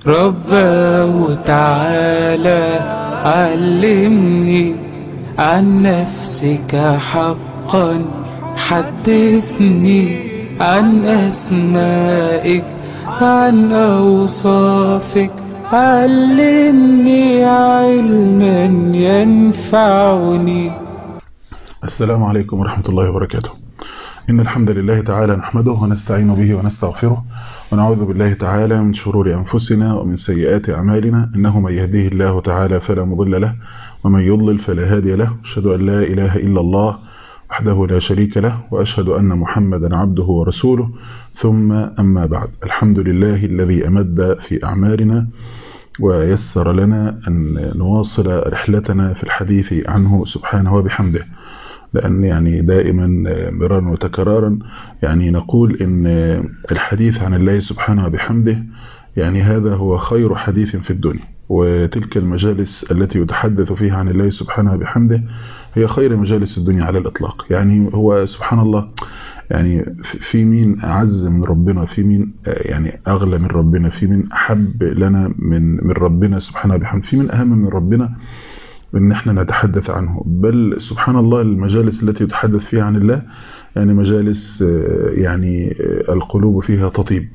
رباه تعالى علمني عن نفسك حقا حدثني عن أسمائك عن أوصافك علمني علما ينفعني السلام عليكم ورحمة الله وبركاته إن الحمد لله تعالى نحمده ونستعين به ونستغفره ونعوذ بالله تعالى من شرور أنفسنا ومن سيئات أعمالنا إنه من يهديه الله تعالى فلا مضل له ومن يضلل فلا هادي له أشهد أن لا إله إلا الله وحده لا شريك له وأشهد أن محمدا عبده ورسوله ثم أما بعد الحمد لله الذي أمد في أعمارنا ويسر لنا أن نواصل رحلتنا في الحديث عنه سبحانه وبحمده لأن يعني دائما مرارا وتكرارا يعني نقول إن الحديث عن الله سبحانه وبحمده يعني هذا هو خير حديث في الدنيا وتلك المجالس التي يتحدث فيها عن الله سبحانه وبحمده هي خير مجالس الدنيا على الإطلاق يعني هو سبحان الله يعني في مين أعز من ربنا في مين يعني أغلى من ربنا في مين أحب لنا من من ربنا سبحانه وبحمده في مين أهم من ربنا ان احنا نتحدث عنه بل سبحان الله المجالس التي يتحدث فيها عن الله يعني مجالس يعني القلوب فيها تطيب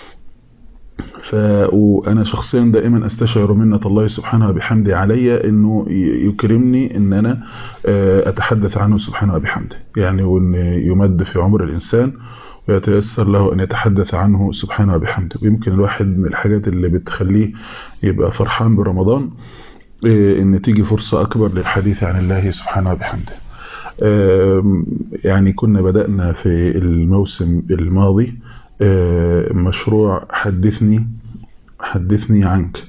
فأنا شخصيا دائما استشعر منة الله سبحانه وبحمده علي انه يكرمني ان انا اتحدث عنه سبحانه وبحمده يعني وان يمد في عمر الانسان ويتيسر له أن يتحدث عنه سبحانه وبحمده ويمكن الواحد من الحاجات اللي بتخليه يبقى فرحان برمضان ان تيجي فرصة اكبر للحديث عن الله سبحانه وبحمده يعني كنا بدأنا في الموسم الماضي مشروع حدثني حدثني عنك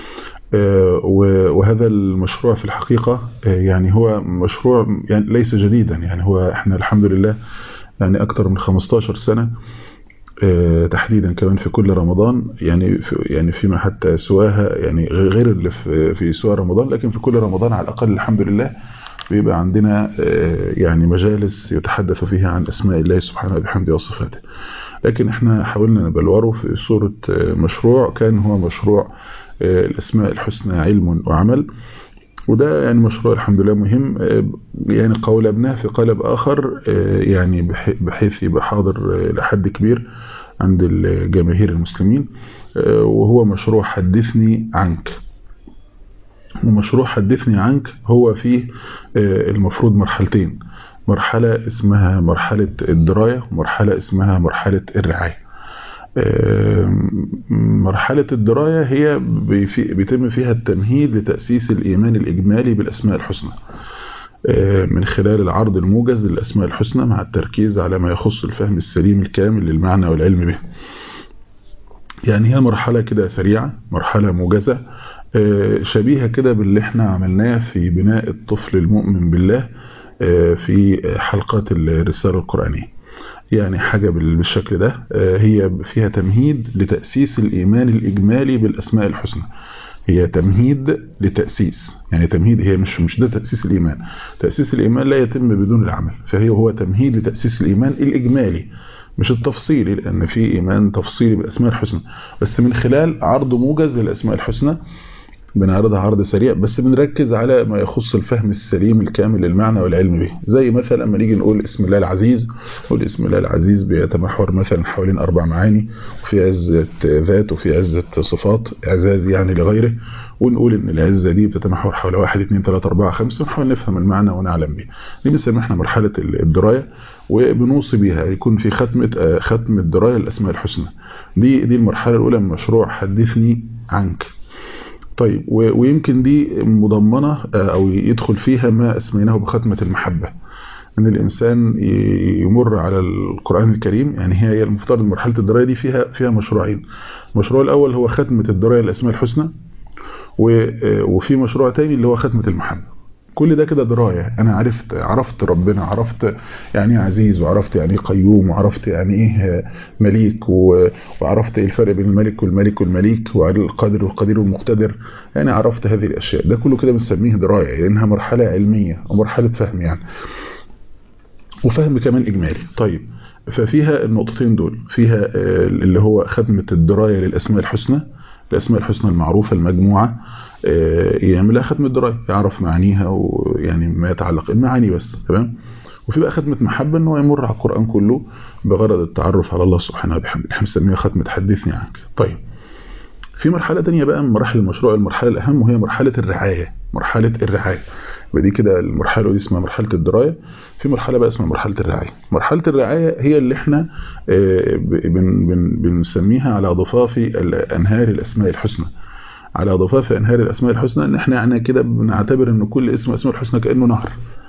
وهذا المشروع في الحقيقة يعني هو مشروع يعني ليس جديدا يعني هو احنا الحمد لله يعني اكتر من 15 سنة تحديدا كمان في كل رمضان يعني في يعني فيما حتى سواها يعني غير اللي في في سوا رمضان لكن في كل رمضان على الاقل الحمد لله بيبقى عندنا يعني مجالس يتحدث فيها عن اسماء الله سبحانه وبحمده وصفاته لكن احنا حاولنا نبلوره في صورة مشروع كان هو مشروع الاسماء الحسنى علم وعمل وده يعني مشروع الحمد لله مهم يعني قولبناه في قالب آخر يعني بحيث يبقى حاضر لحد كبير عند الجماهير المسلمين وهو مشروع حدثني عنك ومشروع حدثني عنك هو فيه المفروض مرحلتين مرحلة اسمها مرحلة الدراية ومرحلة اسمها مرحلة الرعاية مرحلة الدراية هي بيتم فيها التمهيد لتأسيس الإيمان الإجمالي بالأسماء الحسنى من خلال العرض الموجز للأسماء الحسنى مع التركيز على ما يخص الفهم السليم الكامل للمعنى والعلم به يعني هي مرحلة كده سريعة مرحلة موجزة شبيهة كده باللي احنا عملناه في بناء الطفل المؤمن بالله في حلقات الرسالة القرآنية يعني حاجة بالشكل ده هي فيها تمهيد لتأسيس الإيمان الإجمالي بالأسماء الحسنى هي تمهيد لتأسيس يعني تمهيد هي مش مش ده تأسيس الإيمان تأسيس الإيمان لا يتم بدون العمل فهي هو تمهيد لتأسيس الإيمان الإجمالي مش التفصيلي لأن في إيمان تفصيلي بالأسماء الحسنى بس من خلال عرض موجز للأسماء الحسنى بنعرضها عرض سريع بس بنركز على ما يخص الفهم السليم الكامل للمعنى والعلم به زي مثلا لما نيجي نقول اسم الله العزيز نقول اسم الله العزيز بيتمحور مثلا حوالين أربع معاني وفي عزة ذات وفي عزة صفات إعزاز يعني لغيره ونقول ان العزة دي بتتمحور حول واحد اثنين ثلاثة أربعة خمسة ونحاول نفهم المعنى ونعلم به دي بنسميها احنا مرحلة الدراية وبنوصي بها يكون في ختمة ختم الدراية الأسماء الحسنى دي دي المرحلة الأولى من مشروع حدثني عنك طيب ويمكن دي مضمنة أو يدخل فيها ما اسميناه بختمة المحبة أن الإنسان يمر على القرآن الكريم يعني هي المفترض مرحلة الدراية دي فيها فيها مشروعين المشروع الأول هو ختمة الدراية الأسماء الحسنى وفي مشروع تاني اللي هو ختمة المحبة كل ده كده دراية انا عرفت عرفت ربنا عرفت يعني ايه عزيز وعرفت يعني ايه قيوم وعرفت يعني ايه مليك وعرفت ايه الفرق بين الملك والملك والمليك والقادر والقدير والمقتدر يعني عرفت هذه الاشياء ده كله كده بنسميه دراية لانها مرحلة علمية او مرحلة فهم يعني وفهم كمان اجمالي طيب ففيها النقطتين دول فيها اللي هو ختمة الدراية للاسماء الحسنى الاسماء الحسنى المعروفه المجموعه يعملها ختمه درايه يعرف معانيها ويعني ما يتعلق المعاني بس تمام وفي بقى ختمه محبه ان هو يمر على القران كله بغرض التعرف على الله سبحانه وبحمده احنا بنسميها ختمه حدثني عنك طيب في مرحله ثانيه بقى من مراحل المشروع المرحله الاهم وهي مرحله الرعايه مرحله الرعايه ودي كده المرحله دي اسمها مرحله الدرايه في مرحله بقى اسمها مرحله الرعايه مرحله الرعايه هي اللي احنا بن بن بنسميها على ضفاف انهار الاسماء الحسنى على ضفاف انهار الاسماء الحسنى ان احنا يعني كده بنعتبر ان كل اسم اسماء الحسنى كانه نهر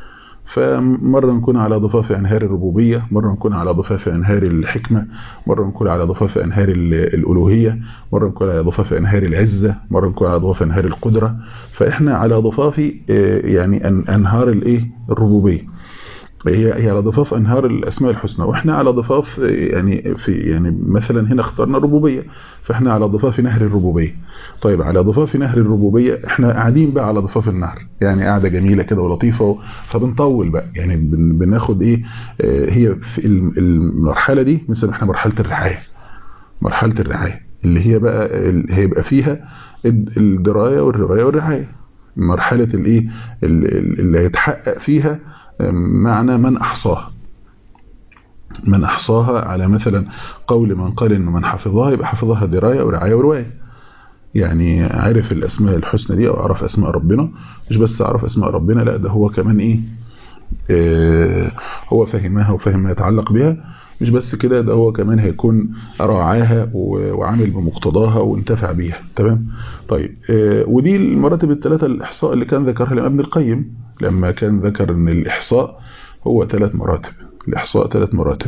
فمرة نكون على ضفاف أنهار الربوبية مرة نكون على ضفاف أنهار الحكمة مرة نكون على ضفاف أنهار الألوهية مرة نكون على ضفاف أنهار العزة مرة نكون على ضفاف أنهار القدرة فإحنا على ضفاف يعني أنهار الإيه الربوبية هي هي على ضفاف انهار الاسماء الحسنى واحنا على ضفاف يعني في يعني مثلا هنا اخترنا الربوبيه فاحنا على ضفاف نهر الربوبيه طيب على ضفاف نهر الربوبيه احنا قاعدين بقى على ضفاف النهر يعني قاعده جميله كده ولطيفه فبنطول بقى يعني بناخد ايه هي في المرحله دي مثلا احنا مرحله الرعايه مرحله الرعايه اللي هي بقى هيبقى فيها الدرايه والروايه والرعايه مرحله الايه اللي هيتحقق فيها معنى من أحصاها من أحصاها على مثلا قول من قال إنه من حفظها يبقى حفظها دراية ورعاية ورواية يعني عرف الأسماء الحسنى دي أو عرف أسماء ربنا مش بس عرف أسماء ربنا لا ده هو كمان إيه آه هو فهمها وفهم ما يتعلق بها مش بس كده ده هو كمان هيكون راعاها وعامل بمقتضاها وانتفع بيها تمام طيب آه ودي المراتب الثلاثة الإحصاء اللي كان ذكرها الإمام ابن القيم لما كان ذكر ان الإحصاء هو ثلاث مراتب الإحصاء ثلاث مراتب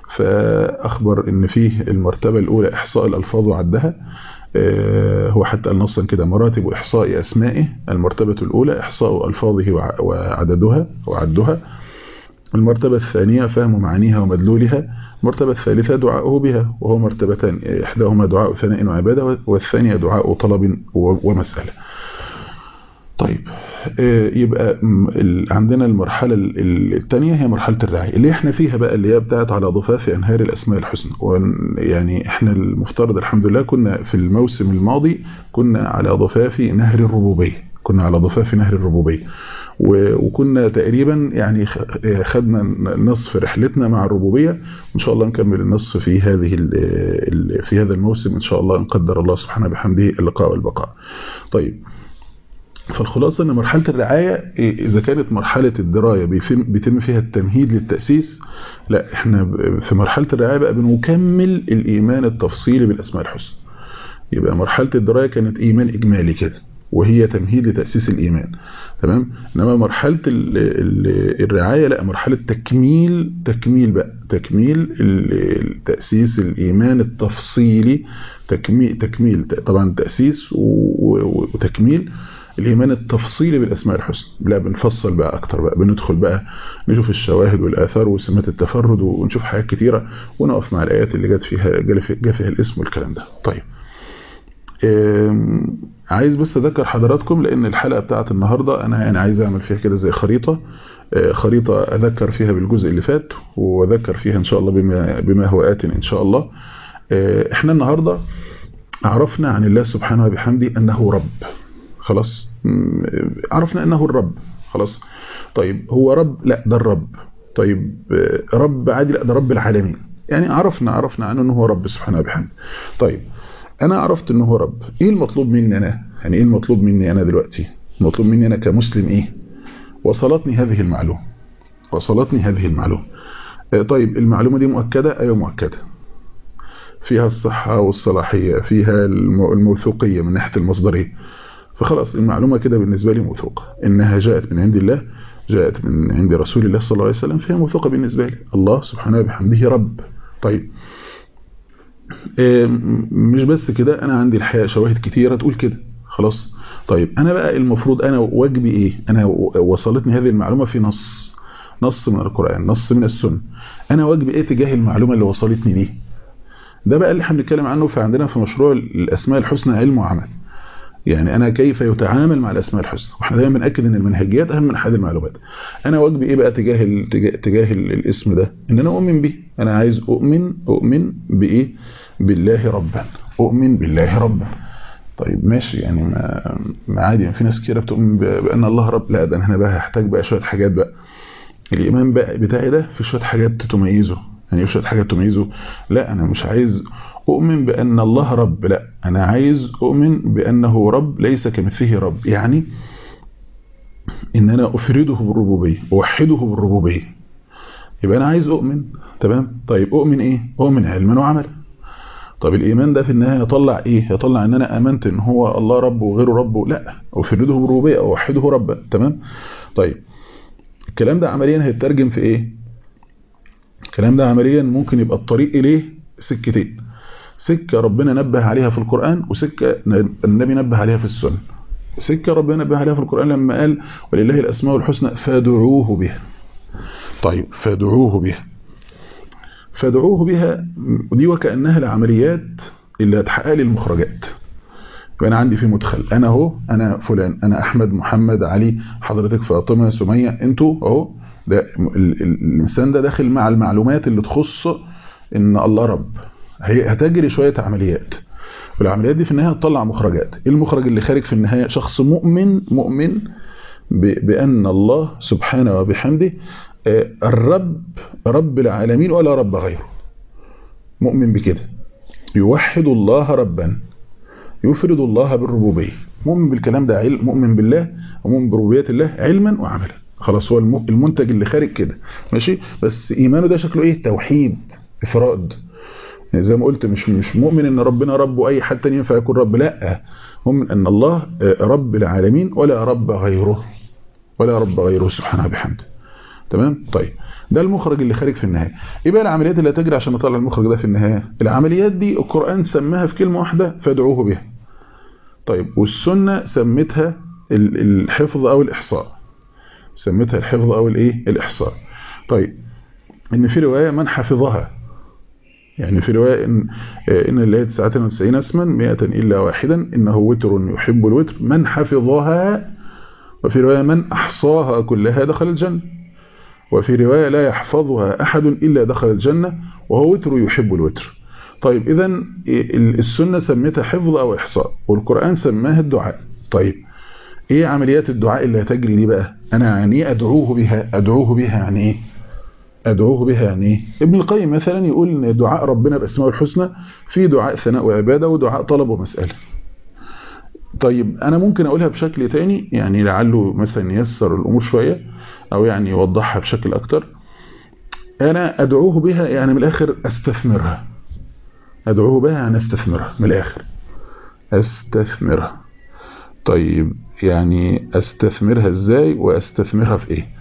فأخبر ان فيه المرتبة الأولى إحصاء الألفاظ وعدها آه هو حتى قال نصا كده مراتب إحصاء أسمائه المرتبة الأولى إحصاء ألفاظه وعددها وعدها المرتبة الثانية فهم معانيها ومدلولها المرتبة الثالثة دعاؤه بها وهو مرتبتان إحداهما دعاء ثناء وعبادة والثانية دعاء طلب ومسألة طيب يبقى عندنا المرحلة الثانية هي مرحلة الرعاية اللي احنا فيها بقى اللي هي بتاعت على ضفاف أنهار الأسماء الحسنى يعني احنا المفترض الحمد لله كنا في الموسم الماضي كنا على ضفاف نهر الربوبية كنا على ضفاف نهر الربوبية وكنا تقريبا يعني خدنا نصف رحلتنا مع الربوبية وإن شاء الله نكمل النصف في هذه في هذا الموسم إن شاء الله إن قدر الله سبحانه بحمده اللقاء والبقاء طيب فالخلاصة أن مرحلة الرعاية إذا كانت مرحلة الدراية بيتم فيها التمهيد للتأسيس لا إحنا في مرحلة الرعاية بقى بنكمل الإيمان التفصيلي بالأسماء الحسنى يبقى مرحلة الدراية كانت إيمان إجمالي كده وهي تمهيد لتأسيس الإيمان تمام إنما مرحلة الرعاية لا مرحلة تكميل تكميل بقى تكميل تأسيس الإيمان التفصيلي تكميل تكميل طبعا تأسيس وتكميل الإيمان التفصيلي بالأسماء الحسنى لا بنفصل بقى أكتر بقى بندخل بقى نشوف الشواهد والآثار وسمات التفرد ونشوف حاجات كتيرة ونقف مع الآيات اللي جت فيها جاء فيها الاسم والكلام ده طيب عايز بس أذكر حضراتكم لأن الحلقة بتاعت النهاردة أنا يعني عايز أعمل فيها كده زي خريطة خريطة أذكر فيها بالجزء اللي فات وأذكر فيها إن شاء الله بما, بما هو آت إن شاء الله إحنا النهاردة عرفنا عن الله سبحانه وبحمده أنه رب خلاص عرفنا أنه الرب خلاص طيب هو رب لا ده الرب طيب رب عادي لا ده رب العالمين يعني عرفنا عرفنا عنه أنه هو رب سبحانه وبحمده طيب أنا عرفت أنه هو رب إيه المطلوب مني أنا يعني إيه المطلوب مني أنا دلوقتي المطلوب مني أنا كمسلم إيه وصلتني هذه المعلومة وصلتني هذه المعلومة طيب المعلومة دي مؤكدة أيوة مؤكدة فيها الصحة والصلاحية فيها الموثوقية من ناحية المصدرية فخلاص المعلومة كده بالنسبة لي موثوقة إنها جاءت من عند الله جاءت من عند رسول الله صلى الله عليه وسلم فهي موثوقة بالنسبة لي الله سبحانه وبحمده رب طيب مش بس كده أنا عندي الحياة شواهد كتيرة تقول كده خلاص طيب أنا بقى المفروض أنا واجبي إيه أنا وصلتني هذه المعلومة في نص نص من القرآن نص من السنة أنا واجبي إيه تجاه المعلومة اللي وصلتني دي ده بقى اللي احنا بنتكلم عنه فعندنا في مشروع الأسماء الحسنى علم وعمل يعني أنا كيف يتعامل مع الأسماء الحسنى واحنا دايما بنأكد أن المنهجيات أهم من أحد المعلومات أنا واجبي إيه بقى تجاه ال... تجاه, تجاه الاسم ده إن أنا أؤمن به أنا عايز أؤمن أؤمن بإيه بالله ربا أؤمن بالله ربا طيب ماشي يعني ما ما عادي في ناس كتير بتؤمن بان الله رب لا ده انا هنا بقى هحتاج بقى شويه حاجات بقى الايمان بقى بتاعي ده في شويه حاجات تميزه يعني في شويه حاجات تميزه لا انا مش عايز اؤمن بان الله رب لا انا عايز اؤمن بانه رب ليس كمثله رب يعني ان انا افرده بالربوبيه اوحده بالربوبيه يبقى انا عايز اؤمن تمام طيب اؤمن ايه اؤمن علما وعملا طب الايمان ده في النهايه يطلع ايه يطلع ان انا امنت ان هو الله رب وغيره رب لا افرده بالربوبيه اوحده ربا تمام طيب الكلام ده عمليا هيترجم في ايه الكلام ده عمليا ممكن يبقى الطريق اليه سكتين سكه ربنا نبه عليها في القران وسكه النبي نبه عليها في السنه سكه ربنا نبه عليها في القران لما قال ولله الاسماء الحسنى فادعوه بها طيب فادعوه بها فادعوه بها دي وكأنها العمليات اللي هتحقق لي المخرجات يبقى انا عندي في مدخل انا اهو انا فلان انا احمد محمد علي حضرتك فاطمه سميه انتوا اهو ده الانسان ده داخل مع المعلومات اللي تخص ان الله رب هي هتجري شويه عمليات والعمليات دي في النهايه هتطلع مخرجات ايه المخرج اللي خارج في النهايه شخص مؤمن مؤمن بان الله سبحانه وبحمده الرب رب العالمين ولا رب غيره مؤمن بكده يوحد الله ربا يفرد الله بالربوبية مؤمن بالكلام ده علم مؤمن بالله ومؤمن بربوبية الله علما وعملا خلاص هو المنتج اللي خارج كده ماشي بس ايمانه ده شكله ايه توحيد افراد يعني زي ما قلت مش مش مؤمن ان ربنا رب واي حد تاني ينفع يكون رب لا مؤمن ان الله رب العالمين ولا رب غيره ولا رب غيره سبحانه بحمده تمام طيب ده المخرج اللي خارج في النهايه ايه بقى العمليات اللي هتجري عشان نطلع المخرج ده في النهايه العمليات دي القران سماها في كلمه واحده فادعوه بها طيب والسنه سمتها الحفظ او الاحصاء سمتها الحفظ او الايه الاحصاء طيب ان في روايه من حفظها يعني في روايه ان ان الله 99 اسما 100 الا واحدا انه وتر يحب الوتر من حفظها وفي روايه من احصاها كلها دخل الجنه وفي رواية لا يحفظها أحد إلا دخل الجنة وهو وتر يحب الوتر طيب إذا السنة سميتها حفظ أو إحصاء والقرآن سماها الدعاء طيب إيه عمليات الدعاء اللي هتجري دي بقى أنا يعني أدعوه بها أدعوه بها يعني إيه أدعوه بها يعني إيه ابن القيم مثلا يقول إن دعاء ربنا بأسماء الحسنى في دعاء ثناء وعبادة ودعاء طلب ومسألة طيب أنا ممكن أقولها بشكل تاني يعني لعله مثلا ييسر الأمور شوية او يعني يوضحها بشكل اكتر انا ادعوه بها يعني من الاخر استثمرها ادعوه بها يعني استثمرها من الاخر استثمرها طيب يعني استثمرها ازاي واستثمرها في ايه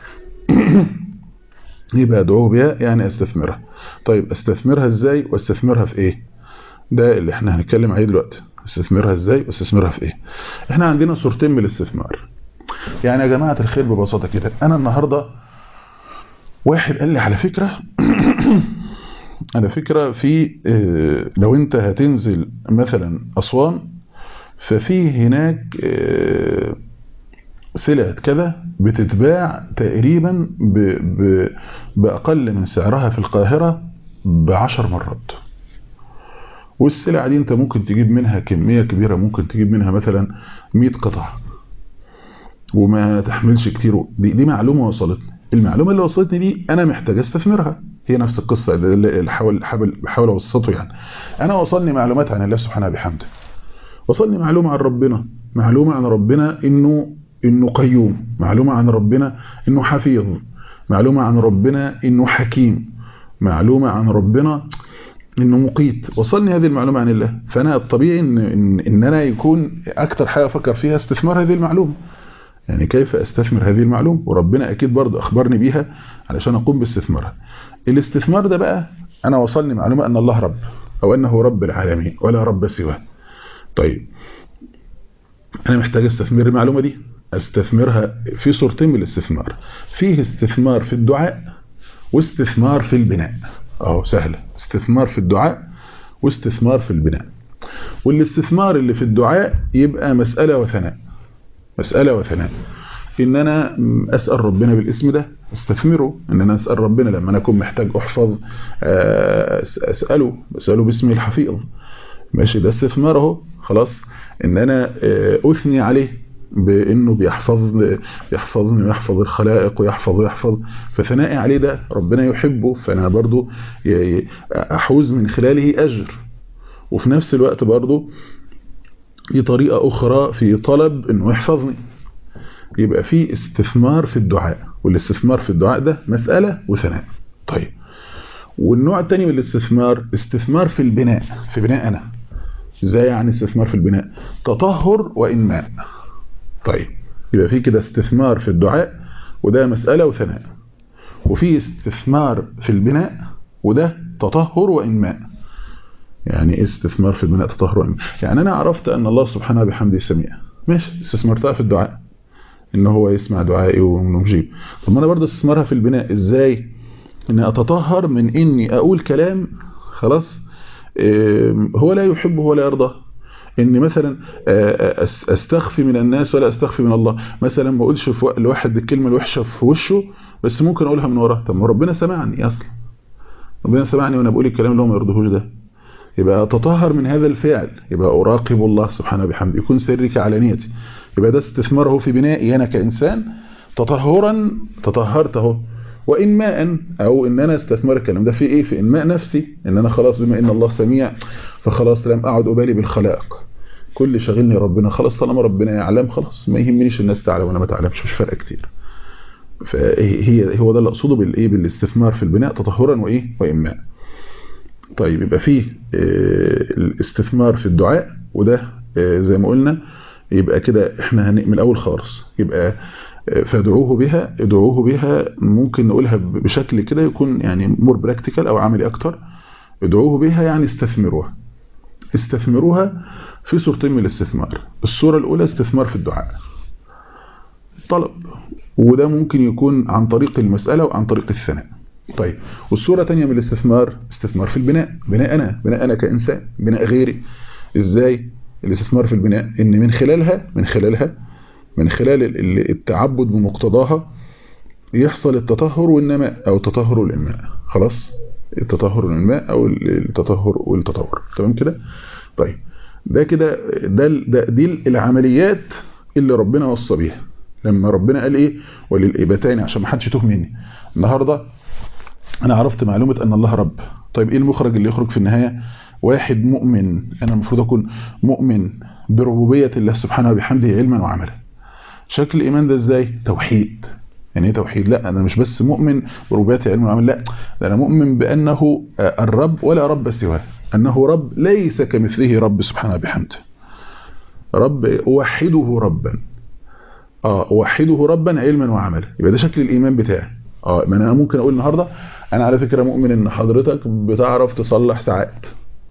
يبقى ادعوه بها يعني استثمرها طيب استثمرها ازاي واستثمرها في ايه ده اللي احنا هنتكلم عليه دلوقتي استثمرها ازاي واستثمرها في ايه احنا عندنا صورتين من الاستثمار يعني يا جماعة الخير ببساطة كده أنا النهاردة واحد قال لي على فكرة على فكرة في لو أنت هتنزل مثلا أسوان ففي هناك سلعة كذا بتتباع تقريبا بأقل من سعرها في القاهرة بعشر مرات والسلعة دي أنت ممكن تجيب منها كمية كبيرة ممكن تجيب منها مثلا 100 قطعة وما تحملش كتير دي, دي معلومة وصلتني المعلومة اللي وصلتني دي أنا محتاج استثمرها هي نفس القصة اللي بحاول بحاول أوسطه يعني أنا وصلني معلومات عن الله سبحانه بحمده وصلني معلومة عن ربنا معلومة عن ربنا إنه إنه قيوم معلومة عن ربنا إنه حفيظ معلومة عن ربنا إنه حكيم معلومة عن ربنا انه مقيت وصلني هذه المعلومة عن الله فانا الطبيعي ان, إن, إن انا يكون اكتر حاجة افكر فيها استثمار هذه المعلومة يعني كيف استثمر هذه المعلومة وربنا اكيد برضه اخبرني بيها علشان اقوم باستثمارها الاستثمار ده بقى انا وصلني معلومة ان الله رب او انه رب العالمين ولا رب سواه طيب انا محتاج استثمر المعلومة دي استثمرها في صورتين من الاستثمار فيه استثمار في الدعاء واستثمار في البناء اهو سهلة استثمار في الدعاء واستثمار في البناء والاستثمار اللي في الدعاء يبقى مسألة وثناء مسألة وثناء ان انا اسأل ربنا بالاسم ده استثمره ان انا اسأل ربنا لما انا اكون محتاج احفظ اسأله اسأله باسمه الحفيظ ماشي ده استثمار اهو خلاص ان انا اثني عليه بانه بيحفظ بيحفظني ويحفظ الخلائق ويحفظ ويحفظ فثنائي عليه ده ربنا يحبه فانا برضو احوز من خلاله اجر وفي نفس الوقت برضو دي طريقة اخرى في طلب انه يحفظني يبقى في استثمار في الدعاء والاستثمار في الدعاء ده مسألة وثناء طيب والنوع الثاني من الاستثمار استثمار في البناء في بناء انا ازاي يعني استثمار في البناء تطهر وانماء طيب يبقى في كده استثمار في الدعاء وده مسألة وثناء وفي استثمار في البناء وده تطهر وإنماء يعني استثمار في البناء تطهر وإنماء يعني أنا عرفت أن الله سبحانه بحمده سميع ماشي استثمرتها في الدعاء إن هو يسمع دعائي ونجيب طب أنا برضه استثمارها في البناء إزاي إن أتطهر من إني أقول كلام خلاص هو لا يحبه ولا يرضاه ان مثلا استخفي من الناس ولا استخفي من الله مثلا ما اقولش في الواحد الكلمه الوحشه في وشه بس ممكن اقولها من وراه طب ما ربنا سمعني اصلا ربنا سمعني وانا بقول الكلام اللي هو ما يرضيهوش ده يبقى اتطهر من هذا الفعل يبقى اراقب الله سبحانه وبحمده يكون سري كعلانيتي يبقى ده استثماره في بنائي انا كانسان تطهرا تطهرت اهو وانماء او ان انا استثمر الكلام ده في ايه في انماء نفسي ان انا خلاص بما ان الله سميع فخلاص لم اقعد ابالي بالخلائق كل شاغلني ربنا خلاص طالما ربنا يعلم خلاص ما يهمنيش الناس تعلم وانا ما تعلمش مش فارقه كتير فهي هو ده اللي اقصده بالايه بالاستثمار في البناء تطهرا وايه وانماء طيب يبقى فيه الاستثمار في الدعاء وده زي ما قلنا يبقى كده احنا من الاول خالص يبقى فادعوه بها ادعوه بها ممكن نقولها بشكل كده يكون يعني مور براكتيكال او عملي اكتر ادعوه بها يعني استثمروها استثمروها في صورتين من الاستثمار الصورة الاولى استثمار في الدعاء الطلب وده ممكن يكون عن طريق المسألة وعن طريق الثناء طيب والصورة تانية من الاستثمار استثمار في البناء بناء انا بناء انا كإنسان بناء غيري ازاي الاستثمار في البناء ان من خلالها من خلالها من خلال التعبد بمقتضاها يحصل التطهر والنماء او التطهر والانماء خلاص التطهر والانماء او التطهر والتطور تمام كده طيب ده كده ده, ده دي العمليات اللي ربنا وصى بيها لما ربنا قال ايه وللإبتين عشان ما حدش يتوه مني النهارده انا عرفت معلومه ان الله رب طيب ايه المخرج اللي يخرج في النهايه واحد مؤمن انا المفروض اكون مؤمن بربوبيه الله سبحانه وبحمده علما وعملا شكل الايمان ده ازاي توحيد يعني ايه توحيد لا انا مش بس مؤمن بربوبيه علم وعمل لا ده انا مؤمن بانه الرب ولا رب سواه انه رب ليس كمثله رب سبحانه وبحمده رب اوحده ربا اه اوحده ربا علما وعملا يبقى ده شكل الايمان بتاعي اه ما انا ممكن اقول النهارده انا على فكره مؤمن ان حضرتك بتعرف تصلح ساعات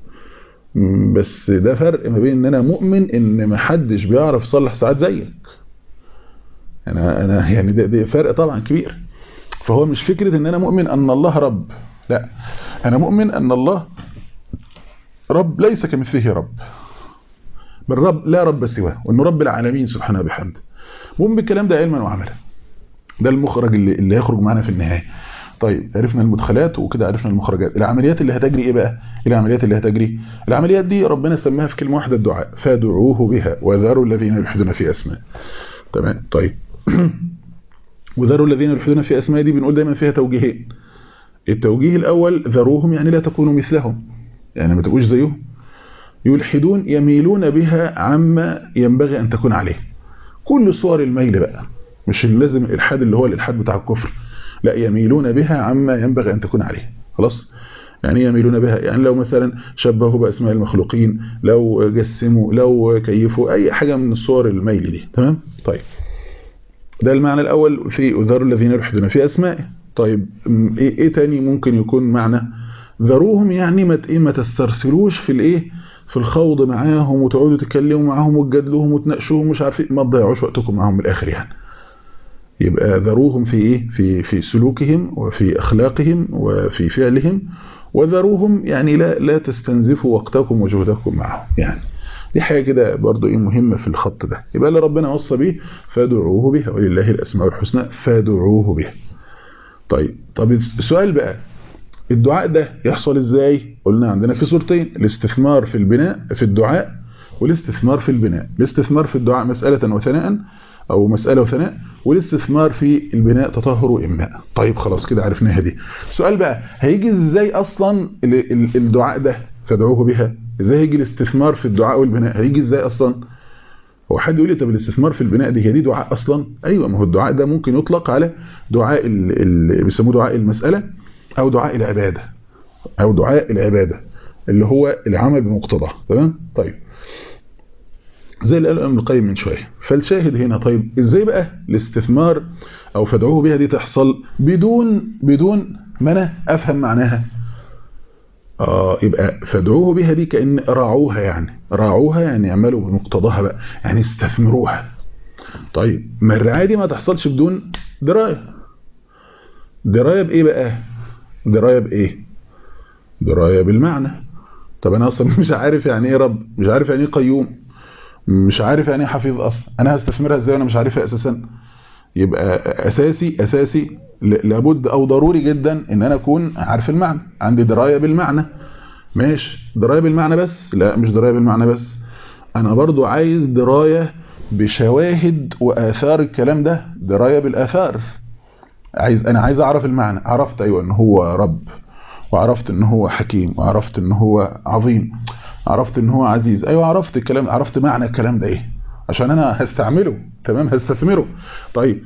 بس ده فرق ما بين ان انا مؤمن ان ما حدش بيعرف يصلح ساعات زيك انا انا يعني ده, ده فرق طبعا كبير فهو مش فكره ان انا مؤمن ان الله رب لا انا مؤمن ان الله رب ليس كمثله رب بل رب لا رب سواه وانه رب العالمين سبحانه وبحمده مؤمن بالكلام ده علما وعملا ده المخرج اللي, اللي هيخرج معانا في النهايه طيب عرفنا المدخلات وكده عرفنا المخرجات العمليات اللي هتجري ايه بقى العمليات اللي هتجري العمليات دي ربنا سماها في كلمه واحده الدعاء فادعوه بها وذروا الذين يلحدون في اسماء تمام طيب وذروا الذين يلحدون في اسماء دي بنقول دايما فيها توجيهين التوجيه الاول ذروهم يعني لا تكونوا مثلهم يعني ما تبقوش زيهم يلحدون يميلون بها عما ينبغي ان تكون عليه كل صور الميل بقى مش لازم الالحاد اللي هو الالحاد بتاع الكفر لا يميلون بها عما ينبغي أن تكون عليه خلاص يعني يميلون بها يعني لو مثلا شبهوا بأسماء المخلوقين لو جسموا لو كيفوا أي حاجة من الصور الميل دي تمام طيب ده المعنى الأول في أذار الذين يلحدون في أسمائه طيب إيه, إيه تاني ممكن يكون معنى ذروهم يعني ما إيه ما تسترسلوش في الإيه في الخوض معاهم وتقعدوا تتكلموا معاهم وتجادلوهم وتناقشوهم مش عارفين ما تضيعوش وقتكم معاهم من الآخر يعني يبقى ذروهم في ايه في في سلوكهم وفي اخلاقهم وفي فعلهم وذروهم يعني لا لا تستنزفوا وقتكم وجهدكم معهم يعني دي حاجه كده برضو ايه مهمه في الخط ده يبقى اللي ربنا وصى بيه فادعوه بها ولله الاسماء الحسنى فادعوه بها طيب طب السؤال بقى الدعاء ده يحصل ازاي قلنا عندنا في صورتين الاستثمار في البناء في الدعاء والاستثمار في البناء الاستثمار في الدعاء مسألة وثناء أو مسألة وثناء والاستثمار في البناء تطهر وإماء طيب خلاص كده عرفناها دي سؤال بقى هيجي ازاي أصلا الدعاء ده فادعوه بها ازاي هيجي الاستثمار في الدعاء والبناء هيجي ازاي أصلا هو حد يقول لي طب الاستثمار في البناء دي هي دي دعاء أصلا أيوة ما هو الدعاء ده ممكن يطلق على دعاء اللي بيسموه دعاء المسألة أو دعاء العبادة أو دعاء العبادة اللي هو العمل بمقتضاه تمام طيب زي اللي قال ابن القيم من شويه فالشاهد هنا طيب ازاي بقى الاستثمار او فادعوه بها دي تحصل بدون بدون ما انا افهم معناها اه يبقى فادعوه بها دي كان راعوها يعني راعوها يعني اعملوا بمقتضاها بقى يعني استثمروها طيب ما الرعايه دي ما تحصلش بدون درايه درايه بايه بقى درايه بايه درايه بالمعنى طب انا اصلا مش عارف يعني ايه رب مش عارف يعني ايه قيوم مش عارف يعني ايه حفيظ اصلا انا هستثمرها ازاي وانا مش عارفها اساسا يبقى اساسي اساسي لابد او ضروري جدا ان انا اكون عارف المعنى عندي درايه بالمعنى ماشي درايه بالمعنى بس لا مش درايه بالمعنى بس انا برضو عايز درايه بشواهد واثار الكلام ده درايه بالاثار عايز انا عايز اعرف المعنى عرفت ايوه ان هو رب وعرفت ان هو حكيم وعرفت ان هو عظيم عرفت ان هو عزيز ايوه عرفت الكلام عرفت معنى الكلام ده ايه عشان انا هستعمله تمام هستثمره طيب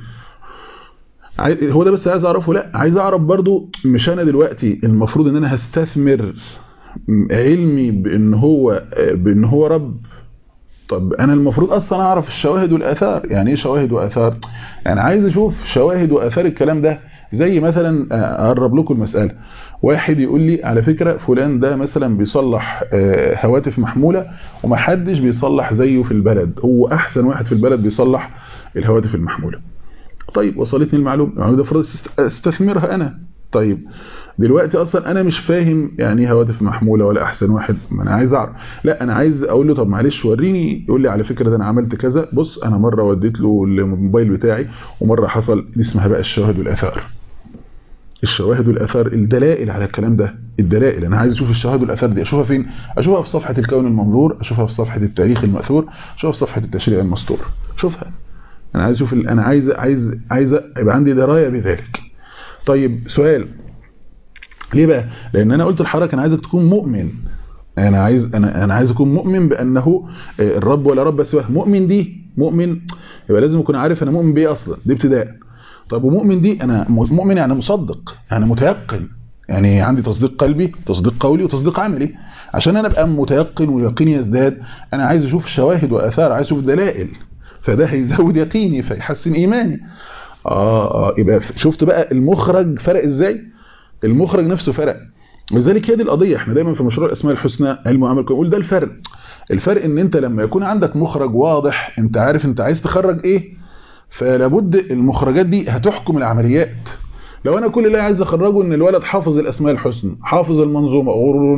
هو ده بس عايز اعرفه لا عايز اعرف برضو مش انا دلوقتي المفروض ان انا هستثمر علمي بان هو بان هو رب طب انا المفروض اصلا اعرف الشواهد والاثار يعني ايه شواهد واثار يعني عايز اشوف شواهد واثار الكلام ده زي مثلا اقرب لكم المساله واحد يقول لي على فكرة فلان ده مثلا بيصلح هواتف محمولة ومحدش بيصلح زيه في البلد هو احسن واحد في البلد بيصلح الهواتف المحمولة طيب وصلتني المعلومة يعني ده فرض استثمرها انا طيب دلوقتي اصلا انا مش فاهم يعني ايه هواتف محمولة ولا احسن واحد ما انا عايز اعرف لا انا عايز اقول له طب معلش وريني يقول لي على فكرة ده انا عملت كذا بص انا مرة وديت له الموبايل بتاعي ومرة حصل دي اسمها بقى الشواهد والاثار الشواهد والاثار الدلائل على الكلام ده الدلائل انا عايز اشوف الشواهد والاثار دي اشوفها فين اشوفها في صفحه الكون المنظور اشوفها في صفحه التاريخ الماثور اشوفها في صفحه التشريع المسطور شوفها انا عايز اشوف انا عايز عايز عايز يبقى عندي درايه بذلك طيب سؤال ليه بقى لان انا قلت لحضرتك انا عايزك تكون مؤمن انا عايز انا انا عايز اكون مؤمن بانه الرب ولا رب سواه مؤمن دي مؤمن يبقى لازم اكون عارف انا مؤمن بايه اصلا دي ابتداء طب ومؤمن دي انا مؤمن يعني مصدق يعني متيقن يعني عندي تصديق قلبي تصديق قولي وتصديق عملي عشان انا ابقى متيقن ويقيني يزداد انا عايز اشوف شواهد واثار عايز اشوف دلائل فده هيزود يقيني فيحسن ايماني اه اه يبقى شفت بقى المخرج فرق ازاي المخرج نفسه فرق لذلك هي دي القضيه احنا دايما في مشروع الاسماء الحسنى علم وعمل نقول ده الفرق الفرق ان انت لما يكون عندك مخرج واضح انت عارف انت عايز تخرج ايه فلابد المخرجات دي هتحكم العمليات لو انا كل اللي عايز اخرجه ان الولد حافظ الاسماء الحسنى حافظ المنظومه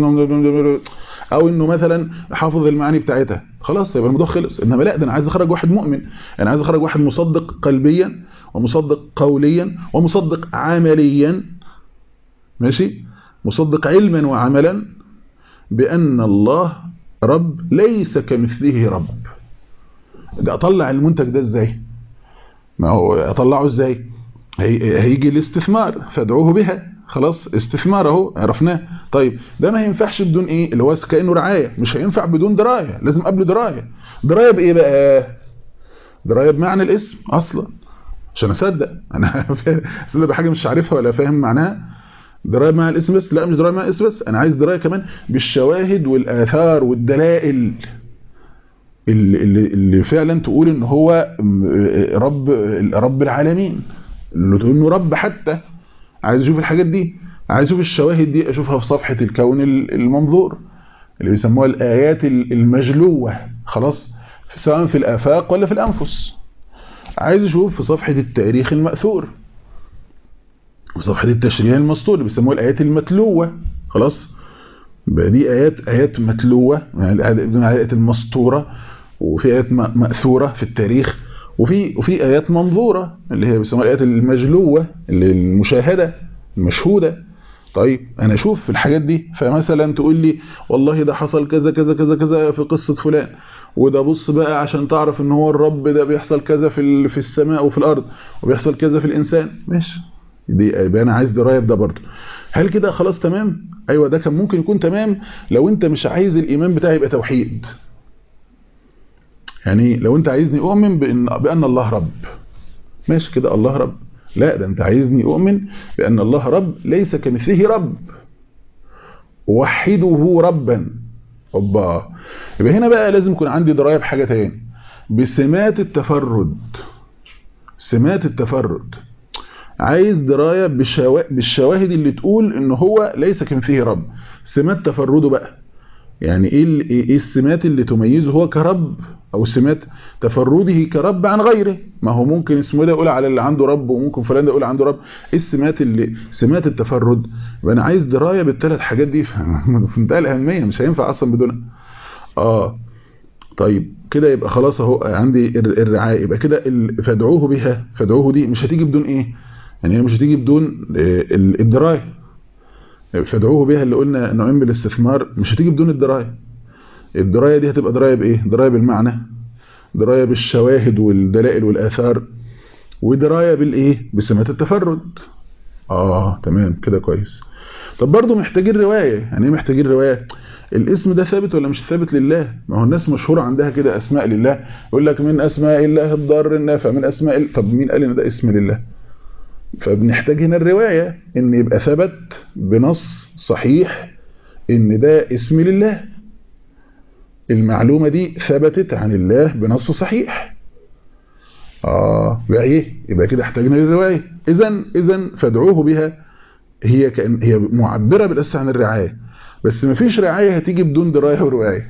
او انه مثلا حافظ المعاني بتاعتها خلاص يبقى الموضوع خلص انما لا ده انا عايز اخرج واحد مؤمن انا عايز اخرج واحد مصدق قلبيا ومصدق قوليا ومصدق عمليا ماشي مصدق علما وعملا بان الله رب ليس كمثله رب ده اطلع المنتج ده ازاي ما هو اطلعه ازاي هيجي الاستثمار فادعوه بها خلاص استثمار اهو عرفناه طيب ده ما ينفعش بدون ايه اللي هو كانه رعايه مش هينفع بدون درايه لازم قبله درايه درايه بايه بقى درايه بمعنى الاسم اصلا عشان اصدق انا اصدق بحاجه مش عارفها ولا فاهم معناها درايه مع الاسم بس لا مش درايه مع الاسم بس انا عايز درايه كمان بالشواهد والاثار والدلائل اللي, اللي فعلا تقول ان هو رب رب العالمين اللي تقول انه رب حتى عايز اشوف الحاجات دي عايز اشوف الشواهد دي اشوفها في صفحة الكون المنظور اللي بيسموها الايات المجلوة خلاص سواء في الافاق ولا في الانفس عايز اشوف في صفحة التاريخ المأثور في صفحة التشريع المسطور اللي بيسموها الايات المتلوة خلاص بقى دي ايات ايات متلوة يعني الايات المسطورة وفي ايات مأثورة في التاريخ وفي وفي ايات منظوره اللي هي بيسموها الايات المجلوه اللي المشاهده المشهوده طيب انا اشوف في الحاجات دي فمثلا تقول لي والله ده حصل كذا كذا كذا كذا في قصة فلان وده بص بقى عشان تعرف ان هو الرب ده بيحصل كذا في في السماء وفي الارض وبيحصل كذا في الانسان ماشي دي يبقى انا عايز درايه بده برضه هل كده خلاص تمام ايوه ده كان ممكن يكون تمام لو انت مش عايز الايمان بتاعي يبقى توحيد يعني لو انت عايزني اؤمن بان بان الله رب ماشي كده الله رب لا ده انت عايزني اؤمن بان الله رب ليس كمثله رب وحده ربا اوبا يبقى هنا بقى لازم يكون عندي درايه بحاجه تاني بسمات التفرد سمات التفرد عايز درايه بالشواهد اللي تقول ان هو ليس كمثله رب سمات تفرده بقى يعني ايه ايه السمات اللي تميزه هو كرب او سمات تفرده كرب عن غيره ما هو ممكن اسمه ده يقول على اللي عنده رب وممكن فلان ده يقول عنده رب ايه السمات اللي سمات التفرد يبقى انا عايز درايه بالثلاث حاجات دي في منتهى الاهميه مش هينفع اصلا بدونها اه طيب كده يبقى خلاص اهو عندي الرعايه يبقى كده فادعوه بها فادعوه دي مش هتيجي بدون ايه يعني هي مش هتيجي بدون الدرايه فادعوه بها اللي قلنا نوعين من الاستثمار مش هتيجي بدون الدرايه الدرايه دي هتبقى درايه بايه درايه بالمعنى درايه بالشواهد والدلائل والاثار ودرايه بالايه بسمات التفرد اه تمام كده كويس طب برضه محتاجين روايه يعني ايه محتاجين روايه الاسم ده ثابت ولا مش ثابت لله ما هو الناس مشهوره عندها كده اسماء لله يقول لك من اسماء الله الضار النافع من اسماء طب مين قال ان ده اسم لله فبنحتاج هنا الروايه ان يبقى ثبت بنص صحيح ان ده اسم لله المعلومة دي ثبتت عن الله بنص صحيح اه بقى ايه يبقى كده احتاجنا للرواية اذا اذا فادعوه بها هي كأن هي معبرة بالأساس عن الرعاية بس ما فيش رعاية هتيجي بدون دراية ورواية